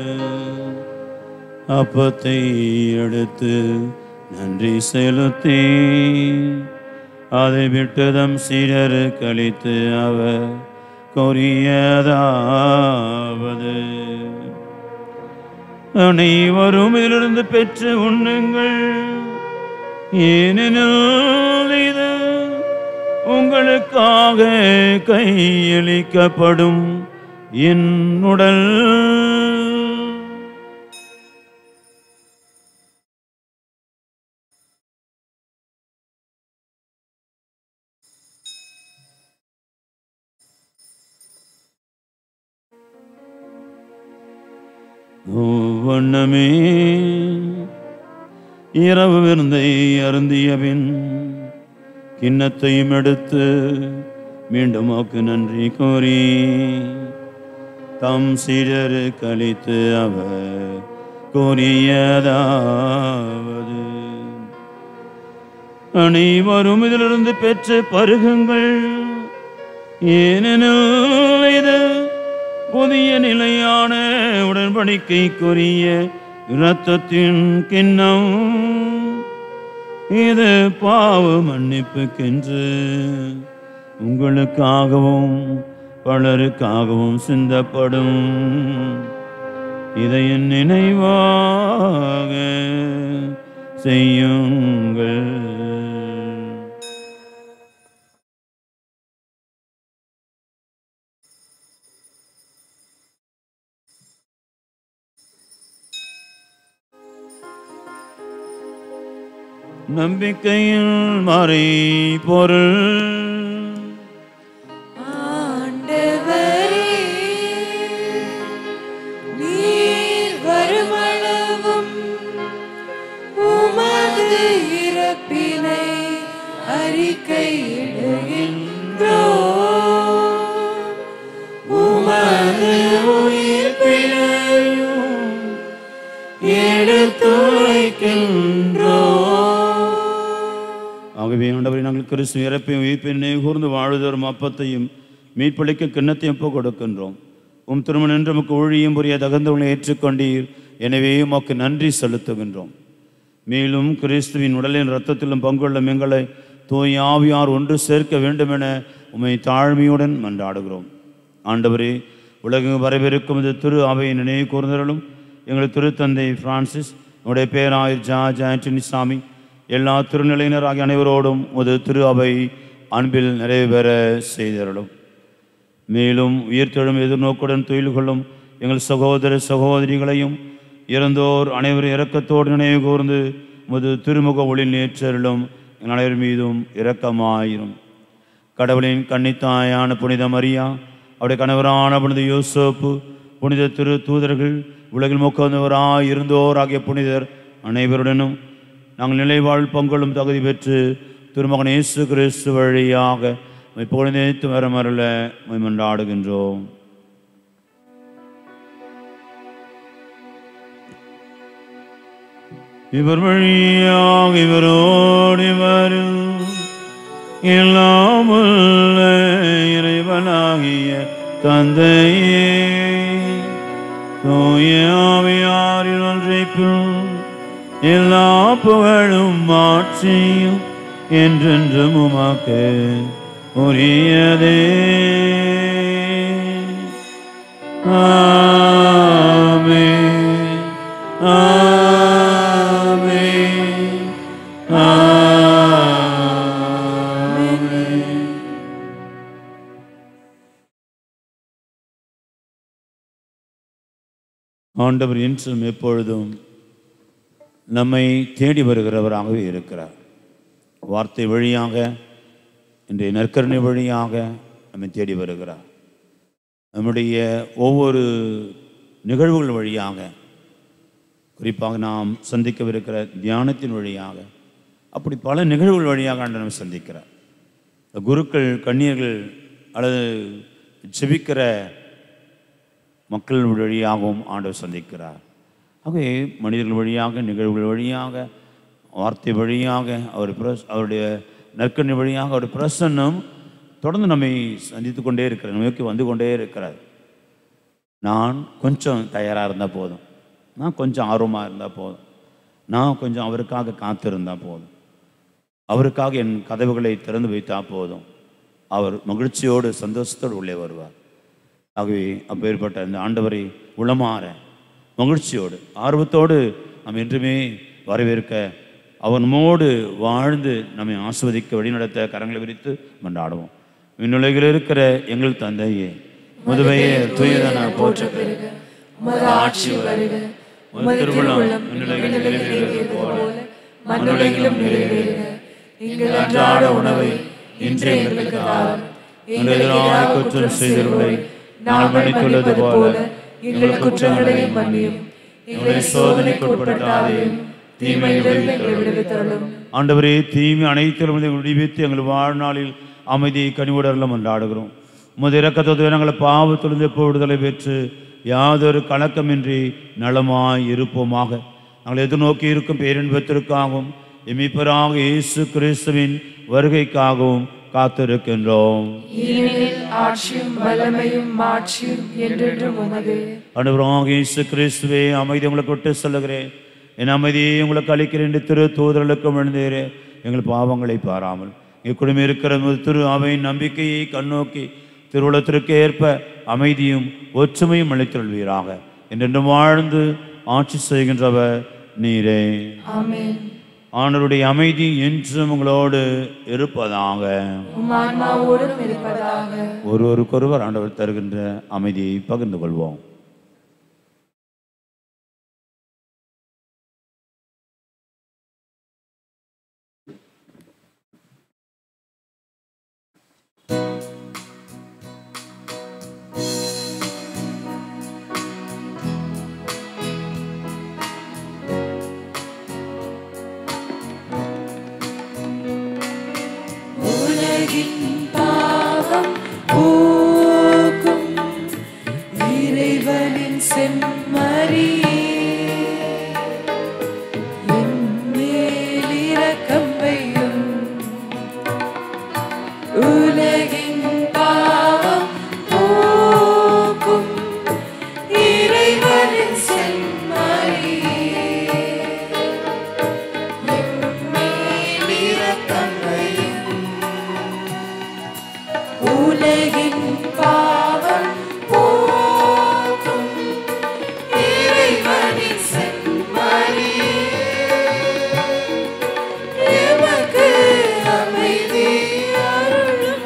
அப்பத்தை எடுத்து நன்றி செலுத்தி அதை விட்டு தம் சீடரு கழித்து அவர் கூறியதாவது அனைவரும் இதிலிருந்து பெற்று உண்ணுங்கள் ஏனெனில் இது உங்களுக்காக கையளிக்கப்படும் என் உடல் வண்ணமே இரவு விருந்தை அருந்திய பின் கிண்ணத்தையும் எடுத்து மீண்டும் வாக்கு நன்றி கூறி தம் சீடரு கழித்து அவர் கூறியதாவது அனைவரும் இதிலிருந்து பெற்று பருகுங்கள் ஏனெனில் இது புதிய நிலையான உடன்படிக்கைக்குரிய இரத்தத்தின் கிண்ணம் இது பாவ மன்னிப்புக்கென்று உங்களுக்காகவும் பலருக்காகவும் சிந்தப்படும் இதை என் நினைவாக செய்யுங்கள் நம்பிக்கையில் மறை பொருள் ஆண்டவரே நீர் வருமளவும் உமது இறப்பினை அறிக்கையிடுகின்றோ உமது உயிர்ப்பினையும் எடுத்துரைக்கின்றோ ஆகவே ஆண்டவரை நாங்கள் கிறிஸ்து இறப்பையும் உயிர்ப்பினை கூர்ந்து வாழ்வதோறும் அப்பத்தையும் மீட்பளிக்க கிண்ணத்தையும் ஒப்புக் கொடுக்கின்றோம் உம் திருமணம் என்று நமக்கு ஊழியம் புரிய தகுந்தவங்களை ஏற்றுக்கொண்டீர் எனவே உமக்கு நன்றி செலுத்துகின்றோம் மேலும் கிறிஸ்துவின் உடலின் இரத்தத்திலும் பங்குள்ள எங்களை தூய் ஆவியார் ஒன்று சேர்க்க வேண்டும் என உம்மை தாழ்மையுடன் மன்றாடுகிறோம் ஆண்டவரே உலகம் வரவிருக்கும் இது திரு அவையை நினைவு கூர்ந்தருளும் எங்கள் திருத்தந்தை பிரான்சிஸ் உடைய பேராயர் ஜார்ஜ் ஆண்டனி சாமி எல்லா திருநிலையினர் ஆகிய அனைவரோடும் ஒரு திரு அவை அன்பில் நிறைவு பெற செய்தருளும் மேலும் உயிர்த்தெழும் எதிர்நோக்குடன் துயில் கொள்ளும் எங்கள் சகோதர சகோதரிகளையும் இறந்தோர் அனைவரும் இரக்கத்தோடு நினைவு கூர்ந்து முது திருமுக ஒளி நேற்றருளும் எங்கள் அனைவர் மீதும் இரக்கமாயிரும் கடவுளின் கன்னித்தாயான புனித மரியா அவருடைய கணவரான புனித யோசோப்பு புனித திரு தூதர்கள் உலகில் முக்கந்தவராய் இருந்தோர் ஆகிய புனிதர் அனைவருடனும் நாங்கள் நிலைவாழ் பங்களும் தகுதி பெற்று திருமகன் இயேசு கிறிஸ்து வழியாக இப்பொழுது வரமருள மன்றாடுகின்றோம் இவர் வழியாக இவரோடு இவரும் எல்லாம் உள்ள இறைவனாகிய தந்தையே தூய ஆவியாரின் ஒன்றைப்பும் எல்லா புகழும் மாற்றியும் என்றென்றும் உமக்கு உரியதே ஆமென் ஆமென் ஆமென் ஆண்டவர் இன்றும் எப்பொழுதும் நம்மை தேடி வருகிறவராகவே இருக்கிறார் வார்த்தை வழியாக இன்றைய நற்கருணை வழியாக நம்மை தேடி வருகிறார் நம்முடைய ஒவ்வொரு நிகழ்வுகள் வழியாக குறிப்பாக நாம் சந்திக்கவிருக்கிற தியானத்தின் வழியாக அப்படி பல நிகழ்வுகள் வழியாக ஆண்டு நம்ம சந்திக்கிறார் குருக்கள் கண்ணியர்கள் அல்லது ஜெபிக்கிற மக்கள் வழியாகவும் ஆண்டவர் சந்திக்கிறார் ஆகவே மனிதர்கள் வழியாக நிகழ்வுகள் வழியாக வார்த்தை வழியாக அவர் பிரஸ் அவருடைய நற்கண்ணி வழியாக அவர் பிரசன்னம் தொடர்ந்து நம்மை சந்தித்து கொண்டே இருக்கிறார் நோக்கி வந்து கொண்டே இருக்கிறார் நான் கொஞ்சம் தயாராக இருந்தால் போதும் நான் கொஞ்சம் ஆர்வமாக இருந்தால் போதும் நான் கொஞ்சம் அவருக்காக காத்திருந்தால் போதும் அவருக்காக என் கதவுகளை திறந்து வைத்தால் போதும் அவர் மகிழ்ச்சியோடு சந்தோஷத்தோடு உள்ளே வருவார் ஆகவே அப்பேற்பட்ட இந்த ஆண்டவரை உளமாற மகிழ்ச்சியோடு ஆர்வத்தோடு நாம் என்றுமே வரவேற்க அவனோடு வாழ்ந்து நம்மை ஆஸ்வதிக்க வழிநடத்த கரங்களை விரித்து மன்றாடுவோம் விண்ணுலகில் இருக்கிற எங்கள் தந்தையே முதுமையே தூயதன போற்ற பெருக உமது ஆட்சி வருக உமது திருவிழம் திருவுள்ளம் விண்ணுலகில் நிறைவேறுவது போல மண்ணுலகிலும் நிறைவேறுக எங்கள் அன்றாட உணவை இன்று எங்களுக்கு தாரும் எங்களுக்கு எதிராக குற்றம் செய்தவர்களை நாம் மன்னித்துள்ளது போல எங்கள் குற்றங்களை மன்னியும் எங்களை சோதனைக்கு உட்படுத்தாதையும் தீமையிலிருந்து எங்களை விடுவித்தருளும் ஆண்டவரே தீமை அனைத்திலும் விடுவித்து எங்கள் வாழ்நாளில் அமைதியை கனிவுடரில் மன்றாடுகிறோம் உமது இரக்கத்தோடு நாங்கள் பாவத்திலிருந்து எப்போ விடுதலை பெற்று யாதொரு கலக்கமின்றி நலமாய் இருப்போமாக நாங்கள் எதிர்நோக்கி இருக்கும் பேரின்பத்திற்காகவும் எமிப்பராக இயேசு கிறிஸ்துவின் வருகைக்காகவும் காத்திருக்கின்றோம் ஏனெனில் ஆட்சியும் வல்லமையும் மாட்சியும் என்றென்றும் உமது அனுபவமாக இயேசு கிறிஸ்துவே அமைதி உங்களுக்கு விட்டு சொல்லுகிறேன் என் அமைதியை உங்களுக்கு அளிக்கிறேன் என்று திரு தூதர்களுக்கு விழுந்தேரே எங்கள் பாவங்களை பாராமல் இக்குடும்பம் இருக்கிற உமது திரு அவையின் நம்பிக்கையை கண்ணோக்கி திருவுளத்திற்கு ஏற்ப அமைதியும் ஒற்றுமையும் அளித்தருள்வீராக என்றென்றும் வாழ்ந்து ஆட்சி செய்கின்றவர் நீரே ஆமென் ஆண்டவருடைய அமைதி என்றும் உங்களோடு இருப்பதாக உம் ஆன்மாவோடும் இருப்பதாக ஒருவருக்கொருவர் ஆண்டவர் தருகின்ற அமைதியை பகிர்ந்து கொள்வோம் உலகின் பாவம் போக்கும் இறைவனின் செம்மறியே என் மேல் இரக்கம் வையும் உலகின் பாவம் போக்கும் இறைவனின் செம்மறியே உலகின் பாவம் போக்கும் இறைவனின் செம்மறியே எமக்கு அமைதி அருளும்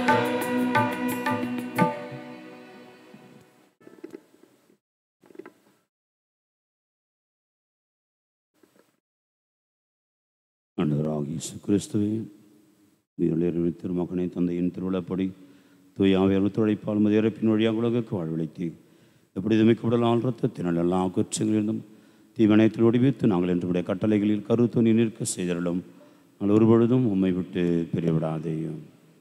ஆண்டவராக இயேசு கிறிஸ்துவே உயிருள்ள திருமகனை தந்தையின் திருவிழப்படி தூயாவை ஒத்துழைப்பால் மது இறப்பின் வழியாக உலகுக்கு வாழ்வழைத்து எப்படி மிக்கப்படலாம் ரத்தத்தினால் எல்லா குற்றங்களிலிருந்தும் தீவனத்தில் ஒடிவித்து நாங்கள் என்று கட்டளைகளில் கருத்துணி நிற்க செய்தருளும் நாங்கள் ஒருபொழுதும் உம்மை விட்டு பிரிவிடாதேயும்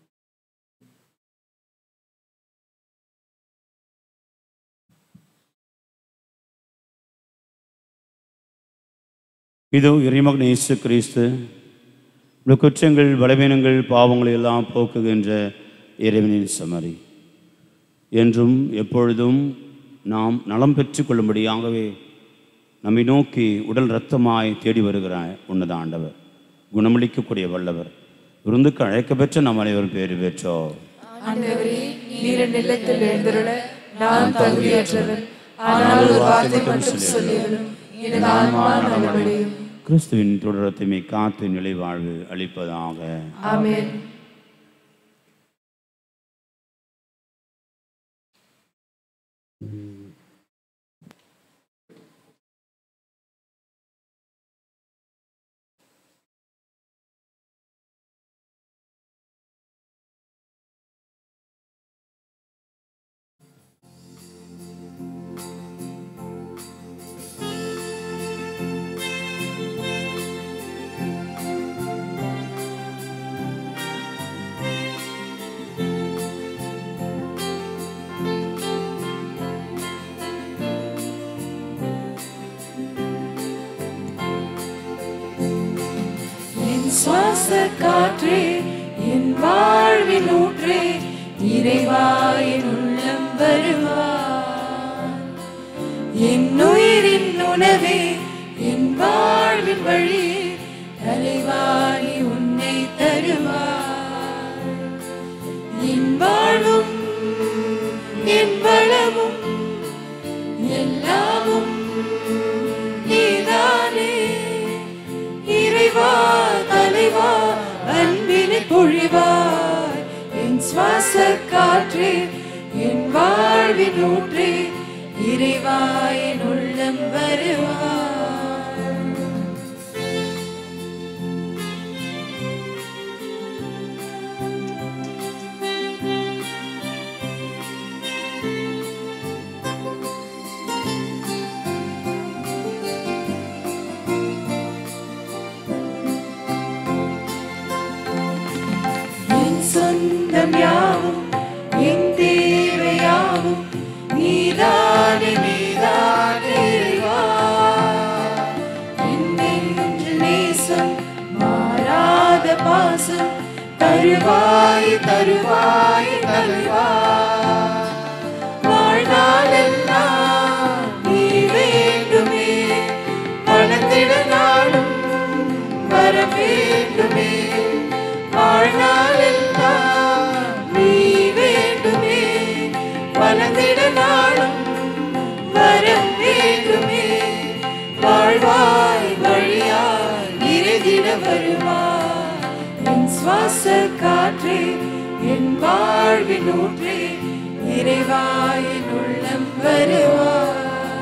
இதோ இறைமகன் இயேசு கிறிஸ்து இந்த குற்றங்கள் பலவீனங்கள் பாவங்களை எல்லாம் போக்குகின்ற இறைவனின் சமரி என்றும் எப்பொழுதும் நாம் நலம் பெற்றுக் கொள்ளும்படியாகவே நம்மை நோக்கி உடல் இரத்தமாய் தேடி வருகிறாய் உன்னத ஆண்டவர் குணமளிக்கக்கூடிய வல்லவர் விருந்துக்கு அழைக்க பெற்ற நாம் அனைவரும் பேறு பெற்றோம் ஆண்டவரே நீர் நிலத்தில் எழுந்துள்ள நான் தகுதியற்றவன் ஆனால் ஒரு வார்த்தை மட்டும் சொல்லியவனும் எனது ஆன்மா நலமடையும் கிறிஸ்துவின் தொடரத்தைமை காத்து நிலை வாழ்வு அளிப்பதாக ஆமென் என் சுவாச காற்றே என் வாழ்வின் ஊற்றே இறைவா என் உள்ளம் வருவார் என் உயிரின் உணவே என் வாழ்வின் வழியே தலைவாணி உன்னை தருவார் என் வாழ்வும் என் வளமும் எல்லாமும் நீதானே இறைவா தலைவா அன்பினை பொழிவாய் என் சுவாச காற்றே என் வாழ்வின் ஊற்றே இறைவா என் உள்ளம் வருவாய் என் சொந்தம் யாவும் என் தேவ அருள்வாய் தருவாய் தலைவா வாழ்நாளெல்லாம் நீ வேண்டுமே வளர்ந்திட நாளும் வர வேண்டுமே வாழ்நாளெல்லாம் நீ வேண்டுமே வளர்ந்திட நாளும் வர வேண்டுமே வாழ்வாய் வழியாய் நிறைதிட வருவாய் என் சுவாச காற்றே என் வாழ்வின் ஊற்றே இறைவாயின் உள்ளம் வருவாய்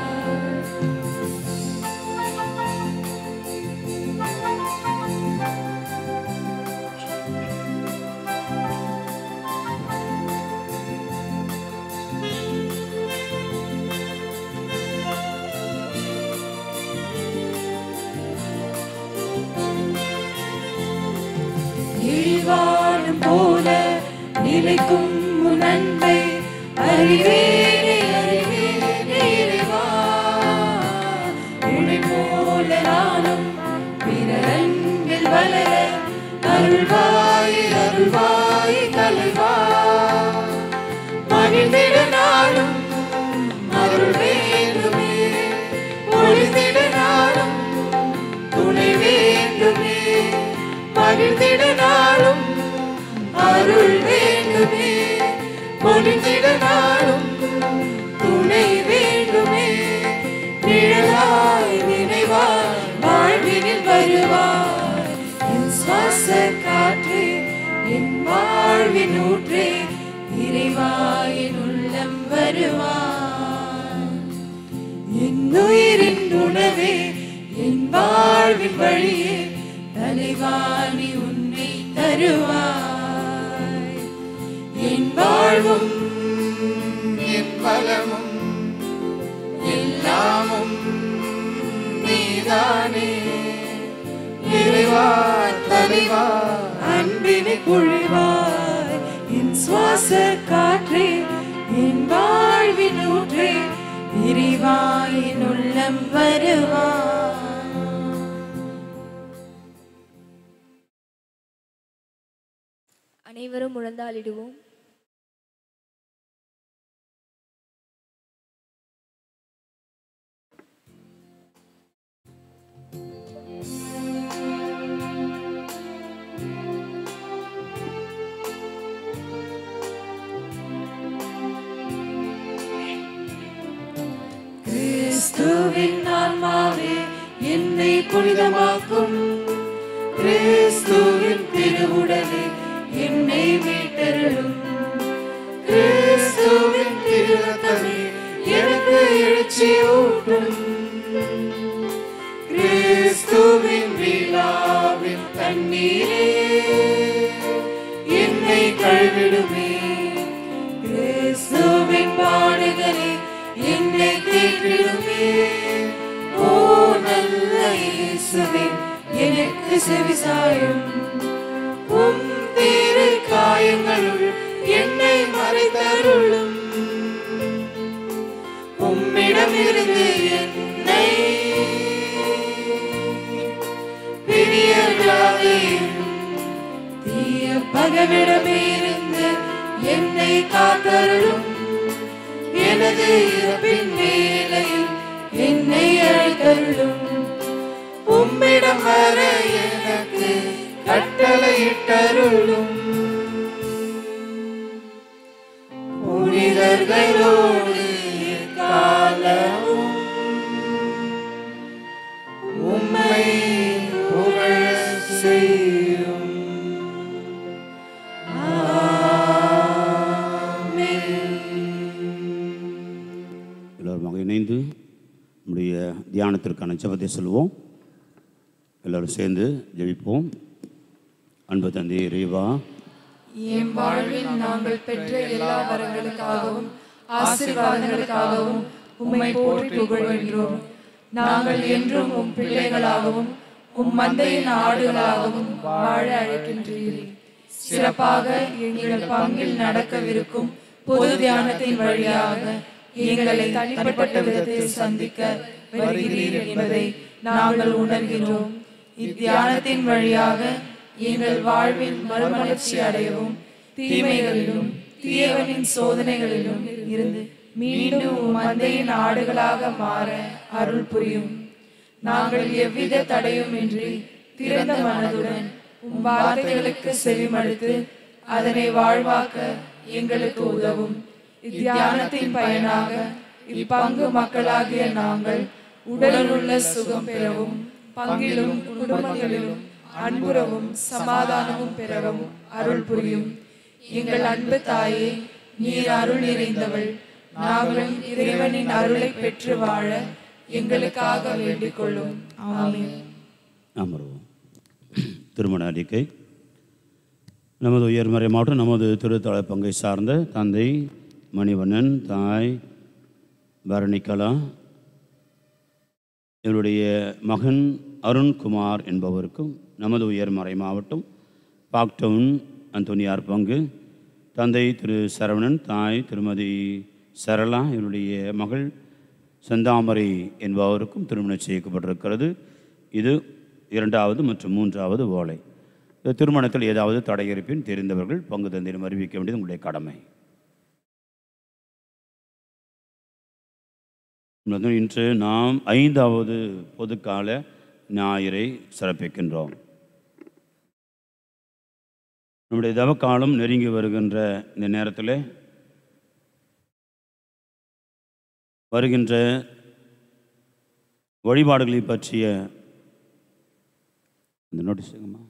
இழிவானம் போல நிலைக்கும் உன் அன்பை அறிவேனே அறிவேனே இறைவா உன்னை போல நானும் பிறர் அன்பில் வளர அருள்வாய் அருள்வாய் தலைவா மகிழ்ந்திட நாளும் அருள் வேண்டுமே ஒளிந்திட நாளும் துணை வேண்டுமே மகிழ்ந்திட நாளும் அருள் வேண்டுமே பொழிந்திட நாளும் துணை வேண்டுமே நிழலாய் நினைவாய் வாழ்வினில் வருவாய் என் சுவாச காற்றே என் வாழ்வின் ஊற்றே இறைவாயின் உள்ளம் வருவாய் என் உயிரின் உணவே என் வாழ்வின் வழியே தலைவாணி உன்னை தருவாய் என் வாழ்வும் என் பலமும் எல்லாமும் நீதானே இறைவா தலைவா அன்பினை பொழிவாய் என் சுவாச காற்றே என் வாழ்வின் ஊற்றே இறைவாயின் உள்ளம் வருவாய் அனைவரும் முழந்தாளிடுவோம் கிறிஸ்துவின் ஆன்மாவே என்னை புனிதமாக்கும் கிறிஸ்துவின் திருவுடலே என்னை மீட்டருளும் கிறிஸ்துவின் திருரத்தமே எனக்கு எழுச்சி ஊட்டும் கிறிஸ்துவின் விழாவின் தண்ணீரே என்னை கழுவிடுமே கிறிஸ்துவின் பாடுகளே என்னை கேட்டிடுமே ஓ நல்ல இயேசுவே எனக்கு செவிசாயும் உம் திரு காயங்களுள் என்னை மறைத்தருளும் உம்மிடமிருந்து என்னை பிரியவிடாதேயும் தீய பகவிடமிருந்து என்னை காத்தருளும் எனது இறப்பின் வேலையில் என்னை அழைத்தருளும் உம்மிடம் வர எனக்கு கட்டளையிட்டருளும் புனிதர்களோடு காலமும் உம்மை புகழ செய்யும் எல்லோருமாக இணைந்து நம்முடைய தியானத்திற்கான ஜெபத்தை சொல்லுவோம் எல்லோரும் சேர்ந்து ஜெபிப்போம் அன்பு தந்தை இறைவா என் வாழ்வில் நாங்கள் பெற்ற எல்லா வரங்களுக்காகவும் ஆசீர்வாதங்களுக்காகவும் உம்மை போற்றி புகழ்கின்றோம் நாங்கள் என்றும் உம் பிள்ளைகளாகவும் உம் மந்தையின் ஆடுகளாகவும் வாழ அழைக்கின்றீர் சிறப்பாக எங்கள் பங்கில் நடக்கவிருக்கும் பொது தியானத்தின் வழியாக எங்களை தனிப்பட்ட விதத்தில் சந்திக்க வருகிறீர் என்பதை நாங்கள் உணர்கிறோம் இத்தியானத்தின் வழியாக எங்கள் வாழ்வில் மறுமலர்ச்சி அடையவும் தீமைகளிலும் தீயவனின் சோதனைகளிலும் இருந்து மீண்டும் உம் மந்தையின் ஆடுகளாக மாற அருள் புரியும் நாங்கள் எவ்வித தடையும் இன்றி திறந்த மனதுடன் உம் வார்த்தைகளுக்கு செவிமடுத்து அதனை வாழ்வாக்க எங்களுக்கு உதவும் இத்தியானத்தின் பயனாக இப்பங்கு மக்களாகிய நாங்கள் உடலுள்ள சுகம் பெறவும் பங்கிலும் குடும்பங்களிலும் அன்புறவும் சமாதானமும் பெறவும் அருள் புரியும் எங்கள் அன்பு தாயே நீர் அருள் நிறைந்தவள் நாங்களும் இறைவனின் அருளை பெற்று வாழ எங்களுக்காக வேண்டிக் கொள்ளும் ஆமென் அமர்வோம் திருமண அறிக்கை நமது உயர்மறை மாவட்டம் நமது திருத்தல பங்கை சார்ந்த தந்தை மணிவண்ணன் தாய் பரணிகலா இவருடைய மகன் அருண்குமார் என்பவருக்கும் நமது உயர்மறை மாவட்டம் பாக்டவுன் அந்தோனியார் பங்கு தந்தை திரு சரவணன் தாய் திருமதி சரளா இவருடைய மகள் செந்தாமரை என்பவருக்கும் திருமணம் செய்யப்பட்டிருக்கிறது இது இரண்டாவது மற்றும் மூன்றாவது ஓலை இந்த திருமணத்தில் ஏதாவது தடை இருப்பின் தெரிந்தவர்கள் பங்கு தந்தையிடம் அறிவிக்க வேண்டியது உங்களுடைய கடமை மற்றும் இன்று நாம் ஐந்தாவது பொதுக்கால ஞாயிறை சிறப்பிக்கின்றோம் நம்முடைய தவக்காலம் நெருங்கி வருகின்ற இந்த நேரத்தில் வருகின்ற வழிபாடுகளை பற்றிய இந்த நோட்டீஸுங்கம்மா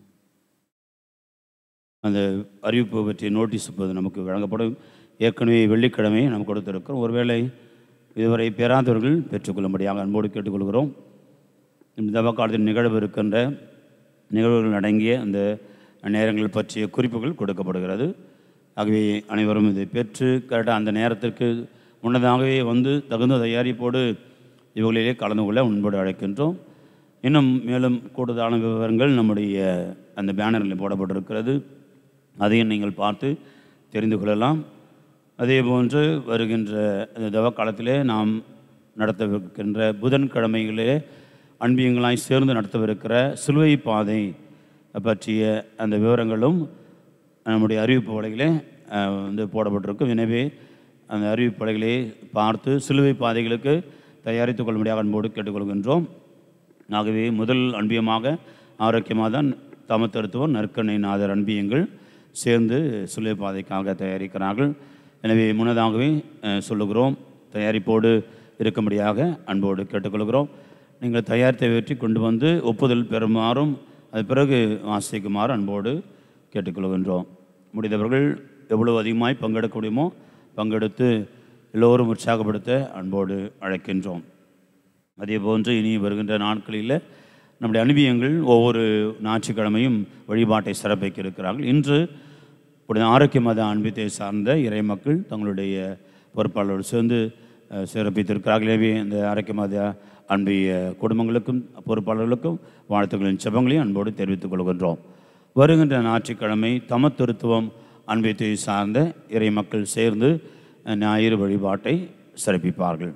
அந்த அறிவிப்பு பற்றிய நோட்டீஸ் இப்போது நமக்கு வழங்கப்படும் ஏற்கனவே வெள்ளிக்கிழமை நாம் கொடுத்திருக்கிறோம் ஒருவேளை இதுவரை பெறாதவர்கள் பெற்றுக்கொள்ளும்படியாக அன்போடு கேட்டுக்கொள்கிறோம் இந்த தவக்காலத்தில் நிகழ்வு இருக்கின்ற நிகழ்வுகள் அடங்கிய அந்த நேரங்கள் பற்றிய குறிப்புகள் கொடுக்கப்படுகிறது ஆகவே அனைவரும் இதை பெற்று கரெக்டாக அந்த நேரத்திற்கு முன்னதாகவே வந்து தகுந்த தயாரிப்போடு இவர்களிலே கலந்து கொள்ள முன்போடு அழைக்கின்றோம் இன்னும் மேலும் கூடுதலான விவரங்கள் நம்முடைய அந்த பேனரில் போடப்பட்டிருக்கிறது அதையும் நீங்கள் பார்த்து தெரிந்து கொள்ளலாம் அதே போன்று வருகின்ற இந்த தவக்காலத்திலே நாம் நடத்தவிருக்கின்ற புதன்கிழமைகளிலே அன்பியங்களாய் சேர்ந்து நடத்தவிருக்கிற சிலுவை பாதை பற்றிய அந்த விவரங்களும் நம்முடைய அறிவிப்பு வலைகளே அஹ், வந்து போடப்பட்டிருக்கும் எனவே அந்த அறிவிப்பு வலைகளை பார்த்து சிலுவை பாதைகளுக்கு தயாரித்துக் கொள்ளும்படியாக அன்போடு கேட்டுக்கொள்கின்றோம் ஆகவே முதல் அன்பியமாக ஆரோக்கியமாக தான் தமத்தருத்துவம் நற்கண்ணை நாதர் அன்பியங்கள் சேர்ந்து சிலுவை பாதைக்காக தயாரிக்கிறார்கள் எனவே முன்னதாகவே அஹ், சொல்லுகிறோம் தயாரிப்போடு இருக்கும்படியாக அன்போடு கேட்டுக்கொள்கிறோம் நீங்கள் தயாரித்தை வெற்றி கொண்டு வந்து ஒப்புதல் பெறுமாறும் அது பிறகு வாசிக்குமாறு அன்போடு கேட்டுக்கொள்கின்றோம் முடிந்தவர்கள் எவ்வளவு அதிகமாய் பங்கெடுக்க முடியுமோ பங்கெடுத்து எல்லோரும் உற்சாகப்படுத்த அன்போடு அழைக்கின்றோம் அதே போன்று இனி வருகின்ற நாட்களில் நம்முடைய அனுபவங்கள் ஒவ்வொரு ஞாயிற்றுக்கிழமையும் வழிபாட்டை சிறப்பிக்க இருக்கிறார்கள் இன்று புனித ஆரோக்கிய மத அன்பியத்தை சார்ந்த இறை மக்கள் தங்களுடைய பொறுப்பாளரோடு சேர்ந்து அஹ், சிறப்பித்திருக்கிறார்கள் எனவே இந்த ஆரோக்கிய மத அன்பிய குடும்பங்களுக்கும் பொறுப்பாளர்களுக்கும் வாழ்த்துக்களின் செபங்களையும் அன்போடு தெரிவித்துக் கொள்கின்றோம் வருகின்ற ஞாயிற்றுக்கிழமை தமத்திருத்துவம் அன்பியத்தை சார்ந்த இறை மக்கள் சேர்ந்து அஹ், ஞாயிறு வழிபாட்டை சிறப்பிப்பார்கள்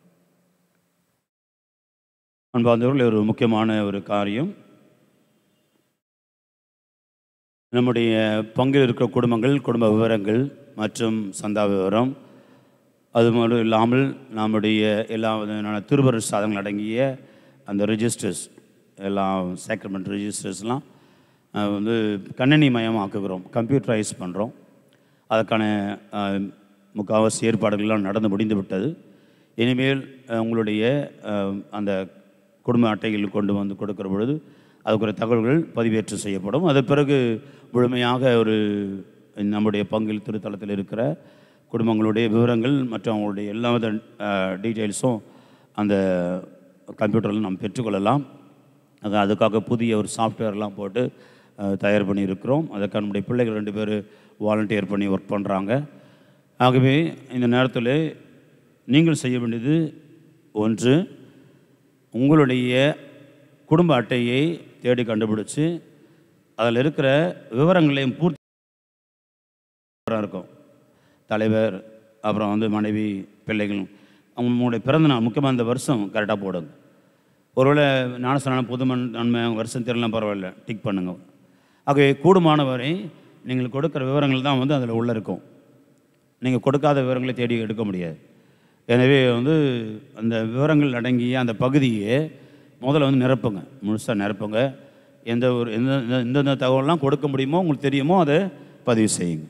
அன்பார்ந்தவர்கள் ஒரு முக்கியமான ஒரு காரியம் நம்முடைய பங்கில் இருக்கிற குடும்பங்கள் குடும்ப விவரங்கள் மற்றும் சந்தா விவரம் அது மட்டும் இல்லாமல் நம்முடைய எல்லா விதமான திருவருட் சாதங்கள் அடங்கிய அந்த ரெஜிஸ்டர்ஸ் எல்லாம் சேக்ரமெண்ட் ரெஜிஸ்டர்ஸ்லாம் அஹ், வந்து கணினி மயமாக்குகிறோம் கம்ப்யூட்டரைஸ் பண்ணுறோம் அதற்கான அஹ், முக்கால்வாசி ஏற்பாடுகள்லாம் நடந்து முடிந்து விட்டது இனிமேல் அஹ், உங்களுடைய அஹ், அந்த குடும்ப அட்டைகள் கொண்டு வந்து கொடுக்கிற பொழுது அதுக்குரிய தகவல்கள் பதிவேற்றம் செய்யப்படும் அது பிறகு முழுமையாக ஒரு நம்முடைய பங்கில் திருத்தலத்தில் இருக்கிற குடும்பங்களுடைய விவரங்கள் மற்றும் அவங்களுடைய எல்லா வித டீட்டெயில்ஸும் அந்த கம்ப்யூட்டரில் நாம் பெற்றுக்கொள்ளலாம் அது அதுக்காக புதிய ஒரு சாஃப்ட்வேர்லாம் போட்டு அஹ், தயார் பண்ணியிருக்கிறோம் அதுக்காக நம்முடைய பிள்ளைகள் ரெண்டு பேர் வாலண்டியர் பண்ணி ஒர்க் பண்ணுறாங்க ஆகவே இந்த நேரத்தில் நீங்கள் செய்ய வேண்டியது ஒன்று உங்களுடைய குடும்ப அட்டையை தேடி கண்டுபிடிச்சு அதில் இருக்கிற விவரங்களையும் பூர்த்தி இருக்கும் தலைவர் அப்புறம் வந்து மனைவி பிள்ளைகள் அவங்களுடைய பிறந்த நாள் முக்கியமாக இந்த வருஷம் கரெக்டாக போடுங்க ஒருவேளை ஞானசனான புதுமன் நன்மை வருஷம் தெரியலாம் பரவாயில்ல டிக் பண்ணுங்க ஆகவே கூடுமானவரை நீங்கள் கொடுக்குற விவரங்கள் தான் வந்து அதில் உள்ளே இருக்கும் நீங்கள் கொடுக்காத விவரங்களை தேடி எடுக்க முடியாது எனவே வந்து அந்த விவரங்கள் அடங்கிய அந்த பகுதியை முதல்ல வந்து நிரப்புங்க முழுசாக நிரப்புங்க எந்த ஒரு எந்த எந்த- எந்தெந்த தகவல்லாம் கொடுக்க முடியுமோ உங்களுக்கு தெரியுமோ அதை பதிவு செய்யுங்க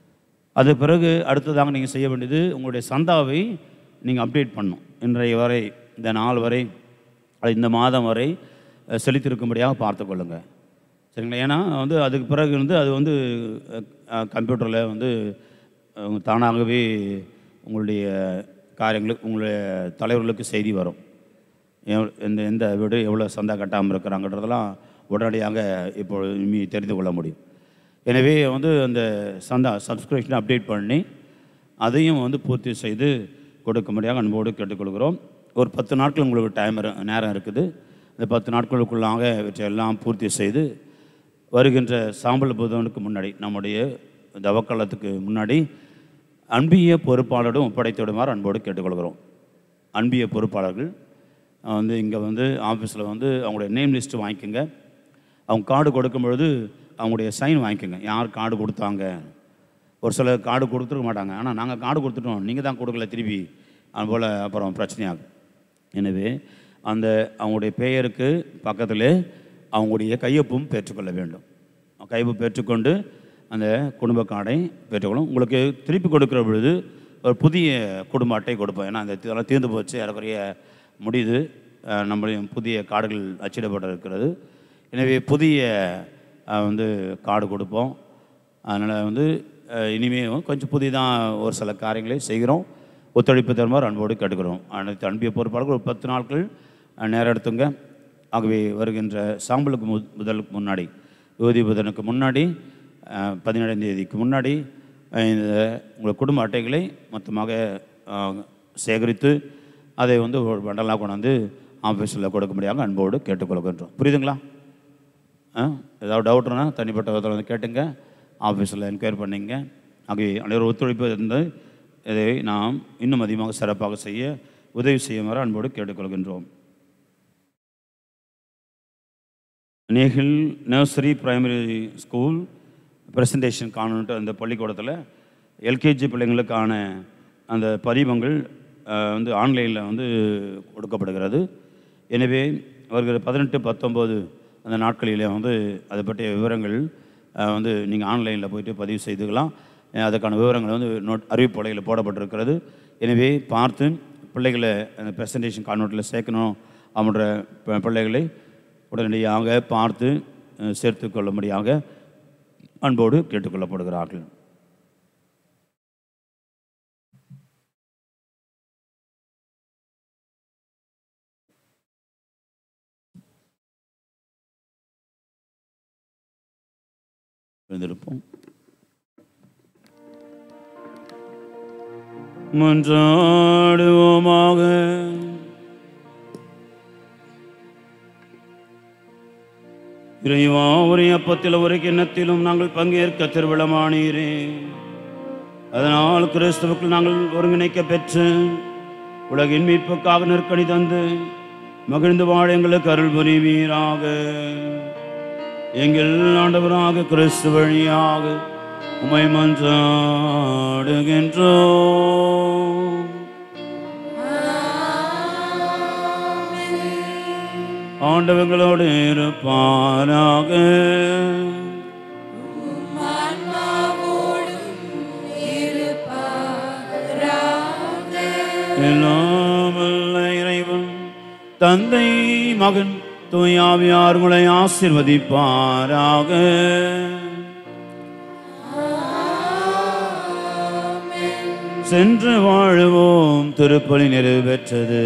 அது பிறகு அடுத்ததாக நீங்கள் செய்ய வேண்டியது உங்களுடைய சந்தாவை நீங்கள் அப்டேட் பண்ணணும் இன்றைய வரை இந்த நாள் வரை அல்லது இந்த மாதம் வரை அஹ், செலுத்தியிருக்கும்படியாக பார்த்துக்கொள்ளுங்க சரிங்களா ஏன்னா வந்து அதுக்கு பிறகு வந்து அது வந்து கம்ப்யூட்டரில் வந்து அஹ், தானாகவே உங்களுடைய காரியங்களுக்கு உங்களுடைய தலைவர்களுக்கு செய்தி வரும் எவ்- எந்த எந்த வீடு எவ்வளோ சந்தா கட்டாமல் இருக்கிறாங்கன்றதெல்லாம் உடனடியாக இப்போ இனி தெரிந்து கொள்ள முடியும் எனவே வந்து அந்த சந்தா சப்ஸ்கிரிப்ஷனை அப்டேட் பண்ணி அதையும் வந்து பூர்த்தி செய்து கொடுக்கும்படியாக அன்போடு கேட்டுக்கொள்கிறோம் ஒரு பத்து நாட்கள் உங்களுக்கு டைம் இரு- நேரம் இருக்குது இந்த பத்து நாட்களுக்குள்ளாக இவற்றையெல்லாம் பூர்த்தி செய்து வருகின்ற சாம்பல் புதனுக்கு முன்னாடி நம்முடைய தவக்காலத்துக்கு முன்னாடி அன்பிய பொறுப்பாளரிடம் ஒப்படைத்துவிடுமாறு அன்போடு கேட்டுக்கொள்கிறோம் அன்பிய பொறுப்பாளர்கள் அஹ் வந்து இங்கே வந்து ஆஃபீஸில் வந்து அவங்களுடைய நேம் லிஸ்ட்டு வாங்கிக்கோங்க அவங்க கார்டு கொடுக்கும் பொழுது அவங்களுடைய சைன் வாங்கிக்கோங்க யார் கார்டு கொடுத்தாங்க ஒரு சிலர் கார்டு கொடுத்துருக்க மாட்டாங்க ஆனால் நாங்கள் கார்டு கொடுத்துட்டோம் நீங்கள் தான் கொடுக்கல திருப்பி அதுபோல் அப்புறம் பிரச்சனையாகும் எனவே அந்த அவங்களுடைய பெயருக்கு பக்கத்தில் அவங்களுடைய கையொப்பும் பெற்றுக்கொள்ள வேண்டும் கையொப்பு பெற்றுக்கொண்டு அந்த குடும்ப கார்டை பெற்றுக்கொள்ளும் உங்களுக்கு திருப்பி கொடுக்குற பொழுது ஒரு புதிய குடும்ப அட்டை கொடுப்போம் ஏன்னா அந்த இதெல்லாம் தீர்ந்து போச்சு ஏறக்குறைய முடியுது அஹ், நம்மளுடைய புதிய கார்டுகள் அச்சிடப்பட இருக்கிறது எனவே புதிய அஹ், வந்து கார்டு கொடுப்போம் அதனால் வந்து அஹ், இனிமே கொஞ்சம் புதிதாக ஒரு சில காரியங்களை செய்கிறோம் ஒத்துழைப்பு தருமாறு அன்போடு கேட்டுக்கிறோம் அனைத்து அன்பிய பொறுப்பாளர்கள் ஒரு பத்து நாட்கள் அஹ், நேரம் எடுத்துங்க ஆகவே வருகின்ற சாம்பலுக்கு மு முதலுக்கு முன்னாடி யோதி புதனுக்கு முன்னாடி அஹ், பதினேழாம் தேதிக்கு முன்னாடி அஹ், இந்த உங்கள் குடும்ப அட்டைகளை மொத்தமாக அஹ், சேகரித்து அதை வந்து ஒரு பண்டலாக கொண்டாந்து ஆஃபீஸில் கொடுக்கும்படியாக அன்போடு கேட்டுக்கொள்கின்றோம் புரியுதுங்களா ஆ ஏதாவது டவுட்னா தனிப்பட்ட விதத்தில் வந்து கேட்டுங்க ஆஃபீஸில் என்கொயர் பண்ணிங்க ஆகிய அனைவரும் ஒத்துழைப்பு இருந்து இதை நாம் இன்னும் அதிகமாக சிறப்பாக செய்ய உதவி செய்யுமாறு அன்போடு கேட்டுக்கொள்கின்றோம் நேகில் nursery primary school presentation convent அந்த பள்ளிக்கூடத்தில் எல்கேஜி பிள்ளைங்களுக்கான அந்த பதிவங்கள் அஹ், வந்து ஆன்லைனில் வந்து கொடுக்கப்படுகிறது எனவே வருகிற பதினெட்டு பத்தொம்போது அந்த நாட்களிலே வந்து அதை பற்றிய விவரங்கள் அஹ், வந்து நீங்கள் ஆன்லைனில் போயிட்டு பதிவு செய்துக்கலாம் அஹ், அதுக்கான விவரங்கள் வந்து நோட் அறிவிப்பலையில் போடப்பட்டிருக்கிறது எனவே பார்த்து பிள்ளைகளை அந்த ப்ரெசன்டேஷன் கான்வெண்ட்டில் சேர்க்கணும் அப்படின்ற ப- பிள்ளைகளை உடனடியாக பார்த்து அஹ், சேர்த்து கொள்ளும்படியாக அன்போடு கேட்டுக்கொள்ளப்படுகிறார்கள் எழுந்திருப்போம் மன்றாடுவோமாக இறைவா ஒரு அப்பத்தில் ஒரு கிண்ணத்திலும் நாங்கள் பங்கேற்க திருவிழமானீரே அதனால் கிறிஸ்துவுக்குள் நாங்கள் ஒருங்கிணைக்க பெற்று உலகின் மீட்புக்காக நெருக்கடி தந்து மகிழ்ந்து வாழ எங்களுக்கு அருள் புரிவீராக எங்கள் ஆண்டவராக கிறிஸ்து வழியாக உமை மன்றாடுகின்றோம் ஆண்டவங்களோடு இருப்பாராக எல்லாம் வல்ல இறைவன் தந்தை மகன் தூயாவியார் உங்களை ஆசிர்வதிப்பாராக சென்று வாழுவோம் திருப்பலி நிறைவேற்றது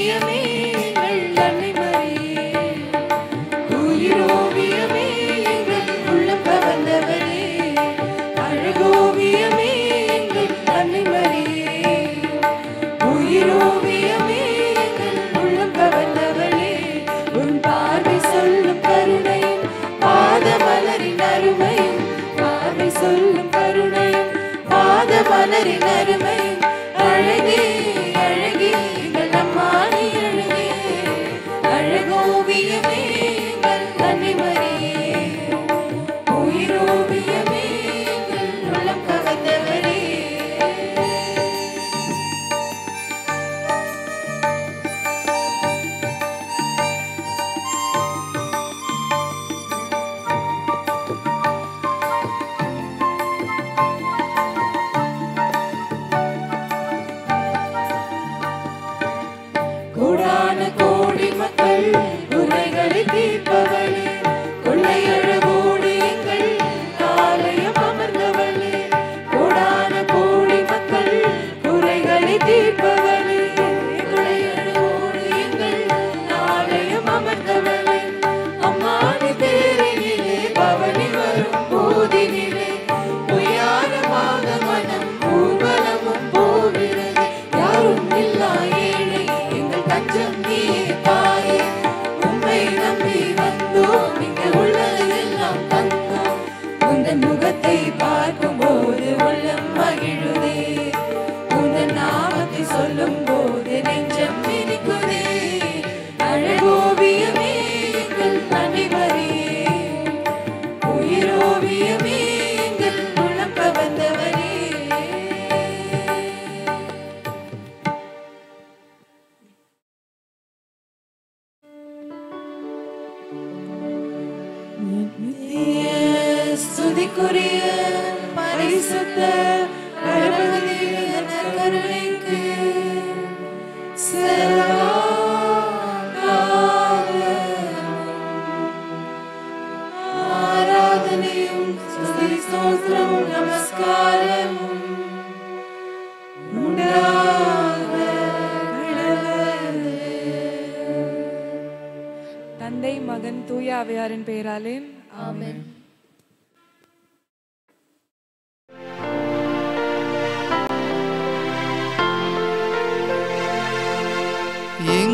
உயிரோவியமே எங்கள் அன்னை மரியே உயிரோவியமே எங்கள் உள்ளம் கவர்ந்தவரே அழகோவியமே எங்கள் அன்னை மரியே உயிரோவியமே எங்கள் உள்ளம் கவர்ந்தவளே உன் பார்வை சொல்லும் கருணையும் பாத மலரின் அருமையும் பார்வை சொல்லும் கருணையும் பாத மலரின் அருமையும் அழகே அழகே எங்கள் அம்மானி அழகே அழகோவியமே எங்கள் அன்னை மரியே உயிரோவியமே எங்கள் உள்ளம் கவர்ந்தவரே கோடான கோடி மக்கள் குறைகளை தீர்ப்பவளே கொள்ளையழகோடு எங்கள் ஆலயம் அமர்ந்தவளே கோடான கோடி மக்கள் குறைகளை தீர்ப்பவளே கொள்ளையழகோடு எங்கள் ஆலயம் அமர்ந்தவளே அம்மானி பேரினிலே பவனி வரும் போதினிலே உயாரமாக மனம் ஊர்வலமும் போகிறது யாரும் இல்லா ஏழை எங்கள் தஞ்சம் நீயே தாயே உம்மை நம்பி வந்தோம் இங்கு உள்ளதெல்லாம் தந்தோம் உந்தன் முகத்தை பார்க்கும் போது உள்ளம் மகிழுதே உந்தன் நாமத்தை சொல்லும் போது நெஞ்சம் இனிக்குதே அழகோவியமே எங்கள் அனைவரையே உயிரோவியமே எங்கள் உள்ளம் கவர்ந்தவரே நித்திய ஸ்துதிக்குரிய பரிசுத்த கணபதியின் கருணைக்கு ஆராதனையும் ஸ்துதி ஸ்தோத்திரமும் நமஸ்காரமும் உண்டாக கடவுளே. தந்தை மகன் தூய அவையாரின் பெயராலே ஆமென் எங்கள்